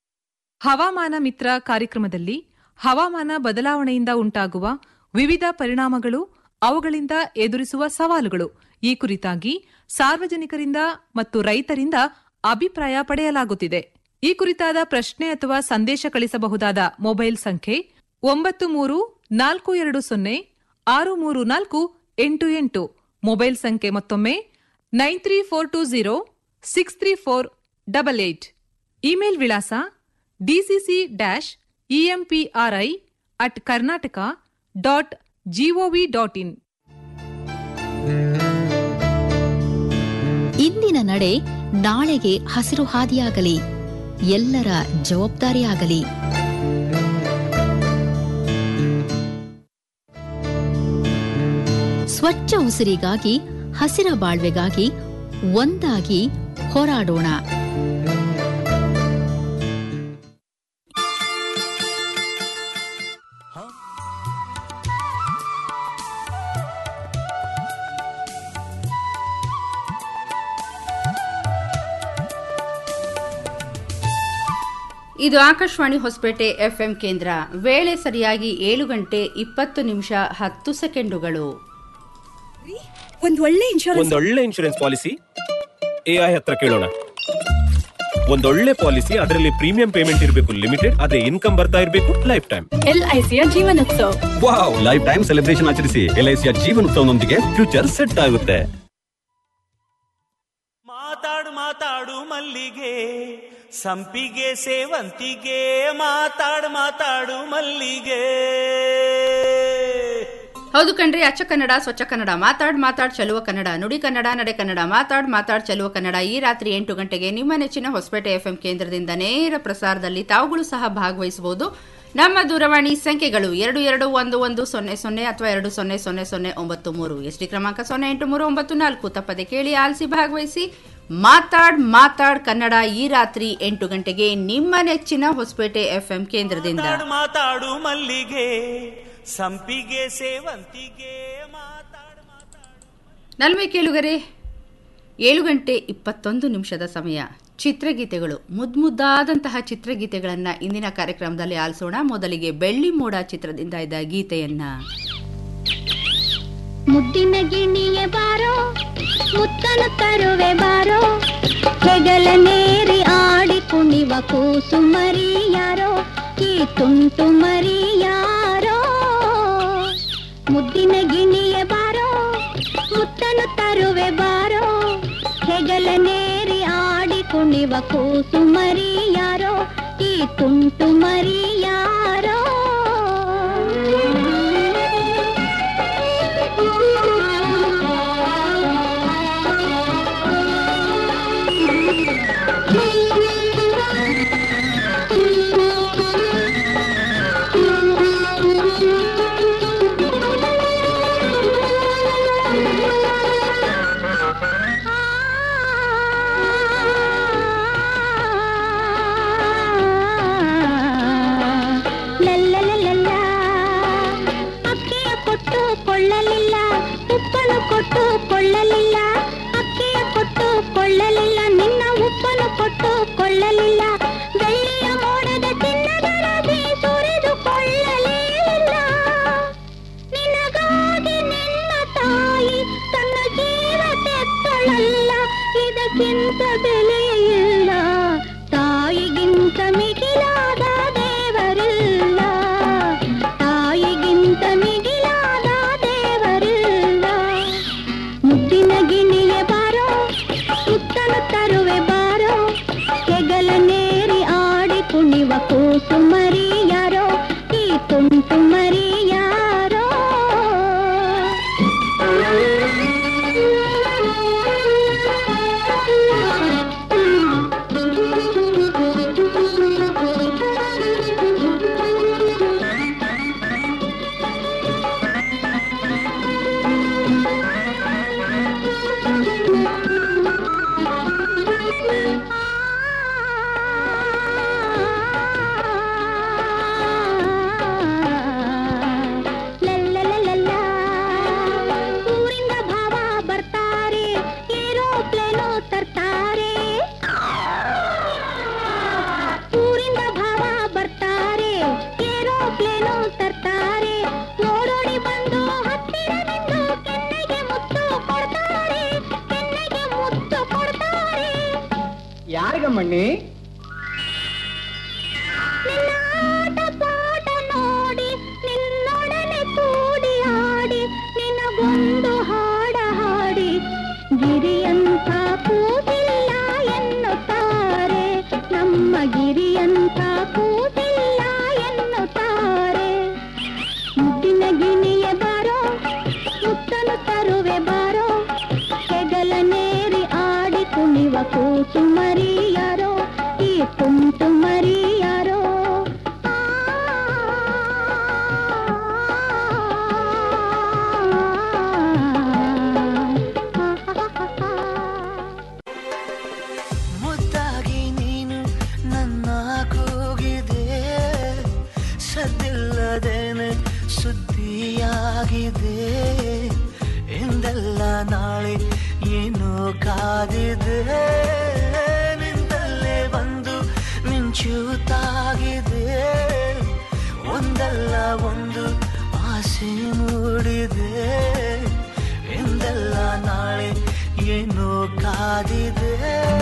ಹವಾಮಾನ ಮಿತ್ರ ಕಾರ್ಯಕ್ರಮದಲ್ಲಿ ಹವಾಮಾನ ಬದಲಾವಣೆಯಿಂದ ಉಂಟಾಗುವ ವಿವಿಧ ಪರಿಣಾಮಗಳು ಅವುಗಳಿಂದ ಎದುರಿಸುವ ಸವಾಲುಗಳು ಈ ಕುರಿತಾಗಿ ಸಾರ್ವಜನಿಕರಿಂದ ಮತ್ತು ರೈತರಿಂದ ಅಭಿಪ್ರಾಯ ಪಡೆಯಲಾಗುತ್ತಿದೆ ಈ ಕುರಿತಾದ ಪ್ರಶ್ನೆ ಅಥವಾ ಸಂದೇಶ ಕಳಿಸಬಹುದಾದ ಮೊಬೈಲ್ ಸಂಖ್ಯೆ ಒಂಬತ್ತು ಮೂರು ನಾಲ್ಕು ಎರಡು ಸೊನ್ನೆ ಆರು ಮೂರು ನಾಲ್ಕು ಎಂಟು ಎಂಟು ಮೊಬೈಲ್ ಸಂಖ್ಯೆ ಮತ್ತೊಮ್ಮೆ nine three four two zero six three four double eight email ವಿಳಾಸ DCC dash EMPRI at Karnataka dot GOV dot in ಇಂದಿನ ನಡೆ ನಾಳೆಗೆ ಹಸಿರು ಹಾದಿಯಾಗಲಿ ಎಲ್ಲರ ಜವಾಬ್ದಾರಿಯಾಗಲಿ ಸ್ವಚ್ಛ ಉಸಿರಿಗಾಗಿ ಹಸಿರ ಬಾಳ್ವೆಗಾಗಿ ಒಂದಾಗಿ ಹೋರಾಡೋಣ ಇದು ಆಕಾಶವಾಣಿ ಹೊಸಪೇಟೆ ಎಫ್ಎಂ ಕೇಂದ್ರ ವೇಳೆ ಸರಿಯಾಗಿ ಏಳು ಗಂಟೆ ಇಪ್ಪತ್ತು ನಿಮಿಷ ಹತ್ತು ಸೆಕೆಂಡುಗಳು ಒಂದ್ ಒಳ್ಳೆ ಇನ್ಶೂರೆನ್ಸ್ ಒಂದೊಳ್ಳೆ ಇನ್ಶೂರೆನ್ಸ್ ಪಾಲಿಸಿ ಎಐ ಹತ್ರ ಕೇಳೋಣ ಒಂದೊಳ್ಳೆ ಪಾಲಿಸಿ ಅದರಲ್ಲಿ ಪ್ರೀಮಿಯಂ ಪೇಮೆಂಟ್ ಇರಬೇಕು ಲಿಮಿಟೆಡ್ ಅದೇ ಇನ್ಕಮ್ ಬರ್ತಾ ಇರಬೇಕು ಲೈಫ್ ಟೈಮ್ ಎಲ್ಐಸಿಯ Jeevan Utsav wow life time celebration ಆಚರಿಸಿ ಎಲ್ಐಸಿಯ ಜೀವನೋತ್ಸವನೊಂದಿಗೆ ಫ್ಯೂಚರ್ ಸೆಟ್ ಆಗುತ್ತೆ ಮಾತಾಡು ಮಾತಾಡು ಮಲ್ಲಿಗೆ ಸಂಪಿಗೆ ಸೇವಂತಿಗೆ ಮಾತಾಡು ಮಾತಾಡು ಮಲ್ಲಿಗೆ ಹೌದು ಕಣ್ರಿ ಅಚ್ಚ ಕನ್ನಡ ಸ್ವಚ್ಛ ಕನ್ನಡ ಮಾತಾಡ್ ಮಾತಾಡ್ ಚಲುವ ಕನ್ನಡ ನುಡಿ ಕನ್ನಡ ನಡೆ ಕನ್ನಡ ಮಾತಾಡ್ ಮಾತಾಡ್ ಚಲುವ ಕನ್ನಡ ಈ ರಾತ್ರಿ ಎಂಟು ಗಂಟೆಗೆ ನಿಮ್ಮ ನೆಚ್ಚಿನ ಹೊಸಪೇಟೆ ಎಫ್ಎಂ ಕೇಂದ್ರದಿಂದ ನೇರ ಪ್ರಸಾರದಲ್ಲಿ ತಾವುಗಳು ಸಹ ಭಾಗವಹಿಸಬಹುದು ನಮ್ಮ ದೂರವಾಣಿ ಸಂಖ್ಯೆಗಳು ಎರಡು ಎರಡು ಒಂದು ಒಂದು ಸೊನ್ನೆ ಸೊನ್ನೆ ಅಥವಾ ಎರಡು ಸೊನ್ನೆ ಸೊನ್ನೆ ಸೊನ್ನೆ ಒಂಬತ್ತು ಮೂರು ಎಸ್ ಡಿ ಕ್ರಮಾಂಕ ಸೊನ್ನೆ ಎಂಟು ಮೂರು ಒಂಬತ್ತು ನಾಲ್ಕು ತಪ್ಪದೆ ಕೇಳಿ ಆಲಿಸಿ ಭಾಗವಹಿಸಿ ಮಾತಾಡ್ ಮಾತಾಡ್ ಕನ್ನಡ ಈ ರಾತ್ರಿ ಎಂಟು ಗಂಟೆಗೆ ನಿಮ್ಮ ನೆಚ್ಚಿನ ಹೊಸಪೇಟೆ ಎಫ್ಎಂ ಕೇಂದ್ರದಿಂದ ಮಾತಾಡು ಮಾತಾಡು ಮಲ್ಲಿಗೆ ಸಂಪಿಗೆ ಸೇವಂತಿಗೆ ನಲ್ಮೆ ಕೇಳುಗರೆ ಏಳು ಗಂಟೆ ಇಪ್ಪತ್ತೊಂದು ನಿಮಿಷದ ಸಮಯ ಚಿತ್ರಗೀತೆಗಳು ಮುದ್ದಾದಂತಹ ಚಿತ್ರಗೀತೆಗಳನ್ನು ಇಂದಿನ ಕಾರ್ಯಕ್ರಮದಲ್ಲಿ ಆಲಿಸೋಣ ಮೊದಲಿಗೆ ಬೆಳ್ಳಿ ಮೋಡ ಚಿತ್ರದಿಂದ ಇದ್ದ ಗೀತೆಯನ್ನ ಮುದ್ದಿನ ಗಿಣಿಯ ಬಾರೋ ಮುತ್ತನು ತರುವೆ ಬಾರೋ ಹೆಗಲ ನೇರಿ ಆಡಿ ಕುಣಿವ ಕೂಸು ಮರಿ ಯಾರೋ ಈ ತುಂಟು ಮರಿ ಯಾರೋ ಮುದ್ದಿನ ಗಿಣಿಯ ಬಾರೋ ಮುತ್ತನು ತರುವೆ ಬಾರೋ ಹೆಗಲ ನೇರಿ ಆಡಿ ಕುಣಿವ ಕೂಸು ಮರಿ ಯಾರೋ ಈ ತುಂಟು ಮರಿ ಯಾರೋ ಲಲ್ಲಲಲಲ್ಲ. ಅಕ್ಕಿಯ ಕೊಟ್ಟು ಕೊಳ್ಳಲಿಲ್ಲ ಉಪ್ಪನು ಕೊಟ್ಟು ಕೊಳ್ಳಲಿಲ್ಲ ಅಕ್ಕಿಯ ಕೊಟ್ಟು ಕೊಳ್ಳಲಿಲ್ಲ ನಿನ್ನ ಉಪ್ಪನು ಕೊಟ್ಟು ಕೊಳ್ಳಲಿಲ್ಲ ಬೆಳ್ಳಿಯ ಮೋಡದ ಚಿನ್ನದ ರಾಶಿ ಸುರಿದುಕೊಳ್ಳಲೇ ಇಲ್ಲ ನಿನಗಾಗಿ ನಿನ್ನ ತಾಯಿ ತನ್ನ ಜೀವ ತೆತ್ತಳಲ್ಲ ಇದಕ್ಕಿಂತ ಬೆಲೆಯಿಲ್ಲ ತಾಯಿಗಿಂತ ಮಿಗಿಲಾದ ದೇವರಿಲ್ಲ ತಾಯಿಗಿಂತ ಮಿಗಿಲಾದ ದೇವರಿಲ್ಲ ಮುದ್ದಿನ ಗಿಣಿಯ ಬಾರೋ ಸುತ್ತಲು ತರುವೆ ಬಾರೋ ಹೆಗಲ ನೇರಿ ಆಡಿ ಕುಣಿವ ಕೂಸು ಮರಿ ಯಾರೋ ಈ ತುಂಟು ಮರಿ ಯಾರೋ ಲಲ್ಲಲಲಲ್ಲ. ಊರಿಂದ ಭಾವ ಬರ್ತಾರೆ ಏರೋಪ್ಲೇನು ತರ್ತಾರೆ ಊರಿಂದ ಭಾವ ಬರ್ತಾರೆ ಏರೋಪ್ಲೇನು ತರ್ತಾರೆ ನೋಡೋಡಿ ಬಂದು ಹತ್ತಿರ ನಿಂತು ಕೆನ್ನೆಗೆ ಮುತ್ತು ಕೊಡ್ತಾರೆ ಕೆನ್ನೆಗೆ ಮುತ್ತು ಕೊಡ್ತಾರೆ ಯಾರಿಗಮ್ಮಣ್ಣಿ ನಿನ್ನ ಆಟ ಪಾಠ ನೋಡಿ ನಿನ್ನೊಡನೆ ಕೂಡಿ ಆಡಿ ನಿನಗೊಂದು ಹಾಡ ಹಾಡಿ ಗಿರಿಯಂತ ಕೂತಿಲ್ಲ ಎನ್ನುತ್ತಾರೆ ನಮ್ಮ ಗಿರಿಯಂತ ಕೂತಿಲ್ಲ ಎನ್ನುತ್ತಾರೆ ಮುದ್ದಿನ ಗಿಣಿಯ ಬಾರೋ ಮುತ್ತನು ತರುವೆ ಬಾರೋ ಹೆಗಲ ನೇರಿ ಆಡಿ ಕುಣಿವ ಕೂಸು ಮರಿ ಯಾರೋ ಈ ತುಂಟು ಮರಿ ಯಾರೋ ಮುದ್ದಾಗಿ ನೀನು ನನ್ನ ಕೂಗಿದೆ ಸದ್ದಿಲ್ಲದೇನೆ ಸುದ್ದಿಯಾಗಿದೆ ಎಂದೆಲ್ಲ ನಾಳೆ ಏನು ಕಾದಿದೆ ನಿಂದಲ್ಲೇ ಬಂದು ಮಿಂಚುತ್ತಾಗಿದೆ ಒಂದಲ್ಲ ಒಂದು ಆಸೆ ಮೂಡಿದೆ ಎಂದ ಕಾದಿದೆ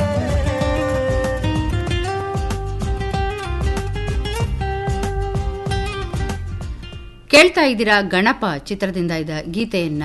ಕೇಳ್ತಾ ಇದ್ದೀರಾ ಗಣಪ ಚಿತ್ರದಿಂದ ಇದ್ದ ಗೀತೆಯನ್ನ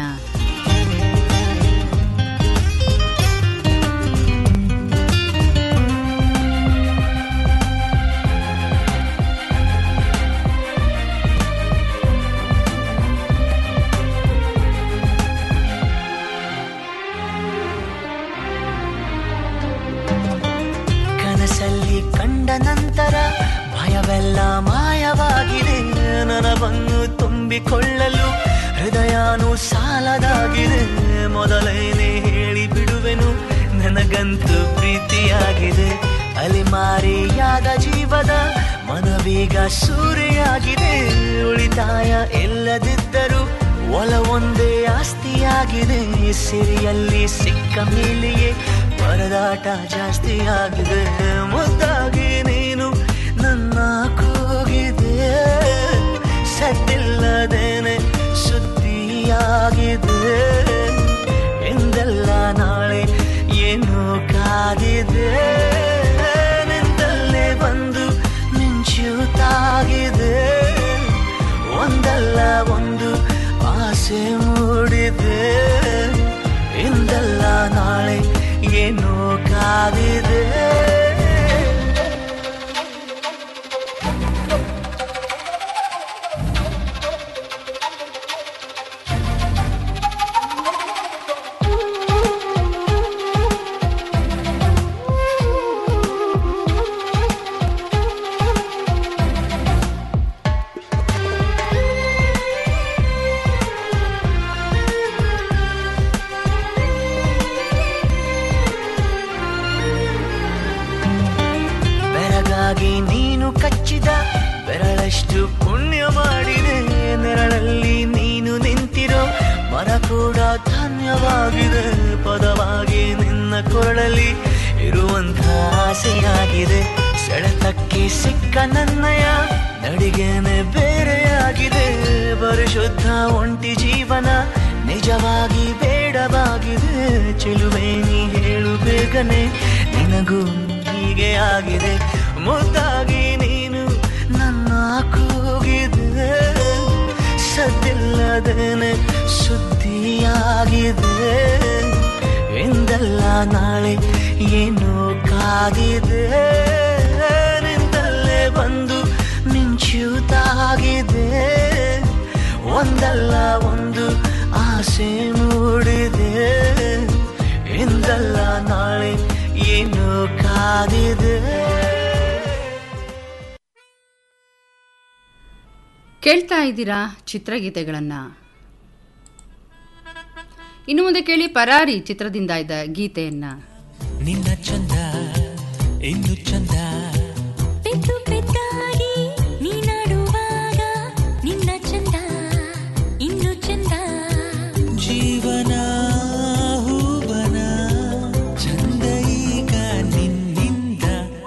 ಕನಸಲ್ಲಿ ಕಂಡ ನಂತರ ಭಯವೆಲ್ಲ ಮಾಯವಾಗಿದೆ ನನವನ್ನು ತುಂಬಿಕೊಳ್ಳಲು ಹೃದಯನೂ ಸಾಲದಾಗಿದೆ ಮೊದಲೇನೆ ಹೇಳಿ ಬಿಡುವೆನು ನನಗಂತೂ ಪ್ರೀತಿಯಾಗಿದೆ ಅಲಿಮಾರಿಯಾದ ಜೀವದ ಮನವೀಗ ಸೂರೆಯಾಗಿದೆ ಉಳಿತಾಯ ಇಲ್ಲದಿದ್ದರೂ ಒಲವೊಂದೇ ಆಸ್ತಿಯಾಗಿದೆ ಸಿರಿಯಲ್ಲಿ ಸಿಕ್ಕ ಮೇಲೆಯೇ ಪರದಾಟ ಜಾಸ್ತಿಯಾಗಿದೆ ಮುದ್ದಾಗಿ ನೀನು ನನ್ನ ಕೂಗಿದೆ ಸದ್ದಿಲ್ಲದೇನೆ ಸುದ್ದಿಯಾಗಿದೆ ಎಂದೆಲ್ಲ ನಾಳೆ ಏನು ಕಾದಿದೆ ನಿಂದಲ್ಲೇ ಬಂದು ಮಿಂಚುತ್ತಾಗಿದೆ ಒಂದಲ್ಲ ಒಂದು ಆಸೆ ಮೂಡಿದೆ ಇಂದಲ್ಲ ನಾಳೆ ಏನೋ ಕಾದಿದೆ ಬೆರಗಾಗಿ ನೀನು ಕಚ್ಚಿದ ಬೆರಳಷ್ಟು ಪುಣ್ಯ ಮಾಡಿದೆ ನೆರಳಲ್ಲಿ ನೀನು ನಿಂತಿರೋ ಮರ ಕೂಡ ಧನ್ಯವಾಗಿದೆ ಪದವಾಗಿ ನಿನ್ನ ಕೊರಳಲ್ಲಿ ಇರುವಂಥ ಆಸೆಯಾಗಿದೆ ಸೆಳೆತಕ್ಕೆ ಸಿಕ್ಕ ನನ್ನಯ ನಡಿಗೆನೆ ಬೇರೆಯಾಗಿದೆ ಪರಿಶುದ್ಧ ಒಂಟಿ ಜೀವನ ನಿಜವಾಗಿ ಬೇಡವಾಗಿದೆ ಚೆಲುವೆ ನೀ ಹೇಳು ಬೇಗನೆ ನಿನಗೂ ಹೀಗೆ ಆಗಿದೆ ಮುದ್ದಾಗಿ ನೀನು ನನ್ನ ಕೂಗಿದೆ ಸದ್ದಿಲ್ಲದೇನೆ ಸುದ್ದಿಯಾಗಿದೆ ಎಂದಲ್ಲ ನಾಳೆ ಏನು ಕಾದಿದೆ ನಿಂದಲ್ಲೇ ಬಂದು ಮಿಂಚುತ್ತಾಗಿದೆ ಒಂದಲ್ಲ ಒಂದು ಆಸೆ ಮೂಡಿದೆ ಎಂದಲ್ಲ ನಾಳೆ ಏನು ಕಾದಿದೆ ಕೇಳ್ತಾ ಇದ್ದೀರಾ ಚಿತ್ರಗೀತೆಗಳನ್ನ ಇನ್ನು ಮುಂದೆ ಕೇಳಿ ಪರಾರಿ ಚಿತ್ರದಿಂದ ಇದ್ದ ಗೀತೆಯನ್ನ ನಿನ್ನ ಚಂದ ಇನ್ನು ಚಂದ ಪೆದ್ದು ಪೆದ್ದಾಗಿ ನೀನಾಡುವಾಗ ನಿನ್ನ ಚಂದ ಇನ್ನು ಚಂದ ಜೀವನ ಹೂವನ ಚಂದ ಈಗ ನಿನ್ನಿಂದ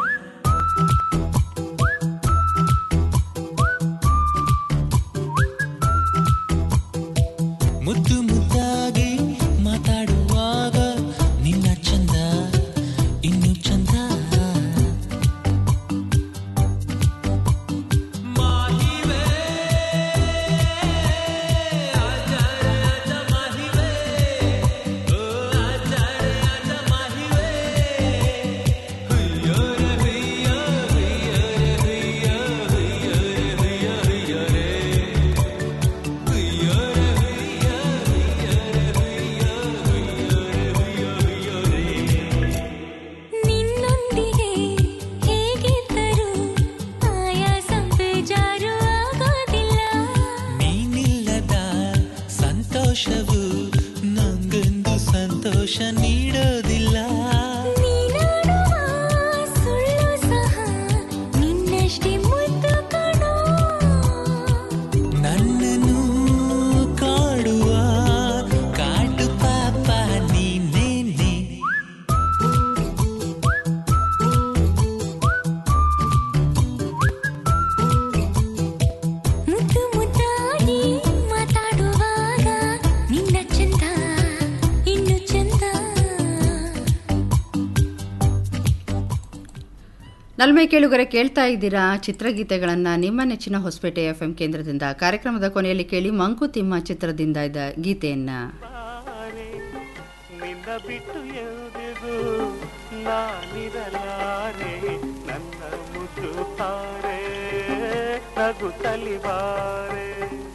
ಮುದ್ದು ಮುದ್ದಾಗಿ ಮಾತಾಡುವಾಗ ನಿನ್ನ ಚಂದ ಇನ್ನು ಚಂದ ನಲ್ಮೆ ಕೇಳುಗರೆ ಕೇಳ್ತಾ ಇದ್ದೀರಾ ಚಿತ್ರಗೀತೆಗಳನ್ನ ನಿಮ್ಮ ನೆಚ್ಚಿನ ಹೊಸಪೇಟೆ ಎಫ್ ಎಂ ಕೇಂದ್ರದಿಂದ ಕಾರ್ಯಕ್ರಮದ ಕೊನೆಯಲ್ಲಿ ಕೇಳಿ ಮಂಕುತಿಮ್ಮ ಚಿತ್ರದಿಂದ ಇದ್ದ ಗೀತೆಯನ್ನ ನಿನ್ನ ಬಿಟ್ಟು ಎಂದಿಗೂ ನಾನಿರಲಾರೆ ನನ್ನ ಮುದ್ದು ತಾರೆ ನಗು ತಲಿಬಾರೆ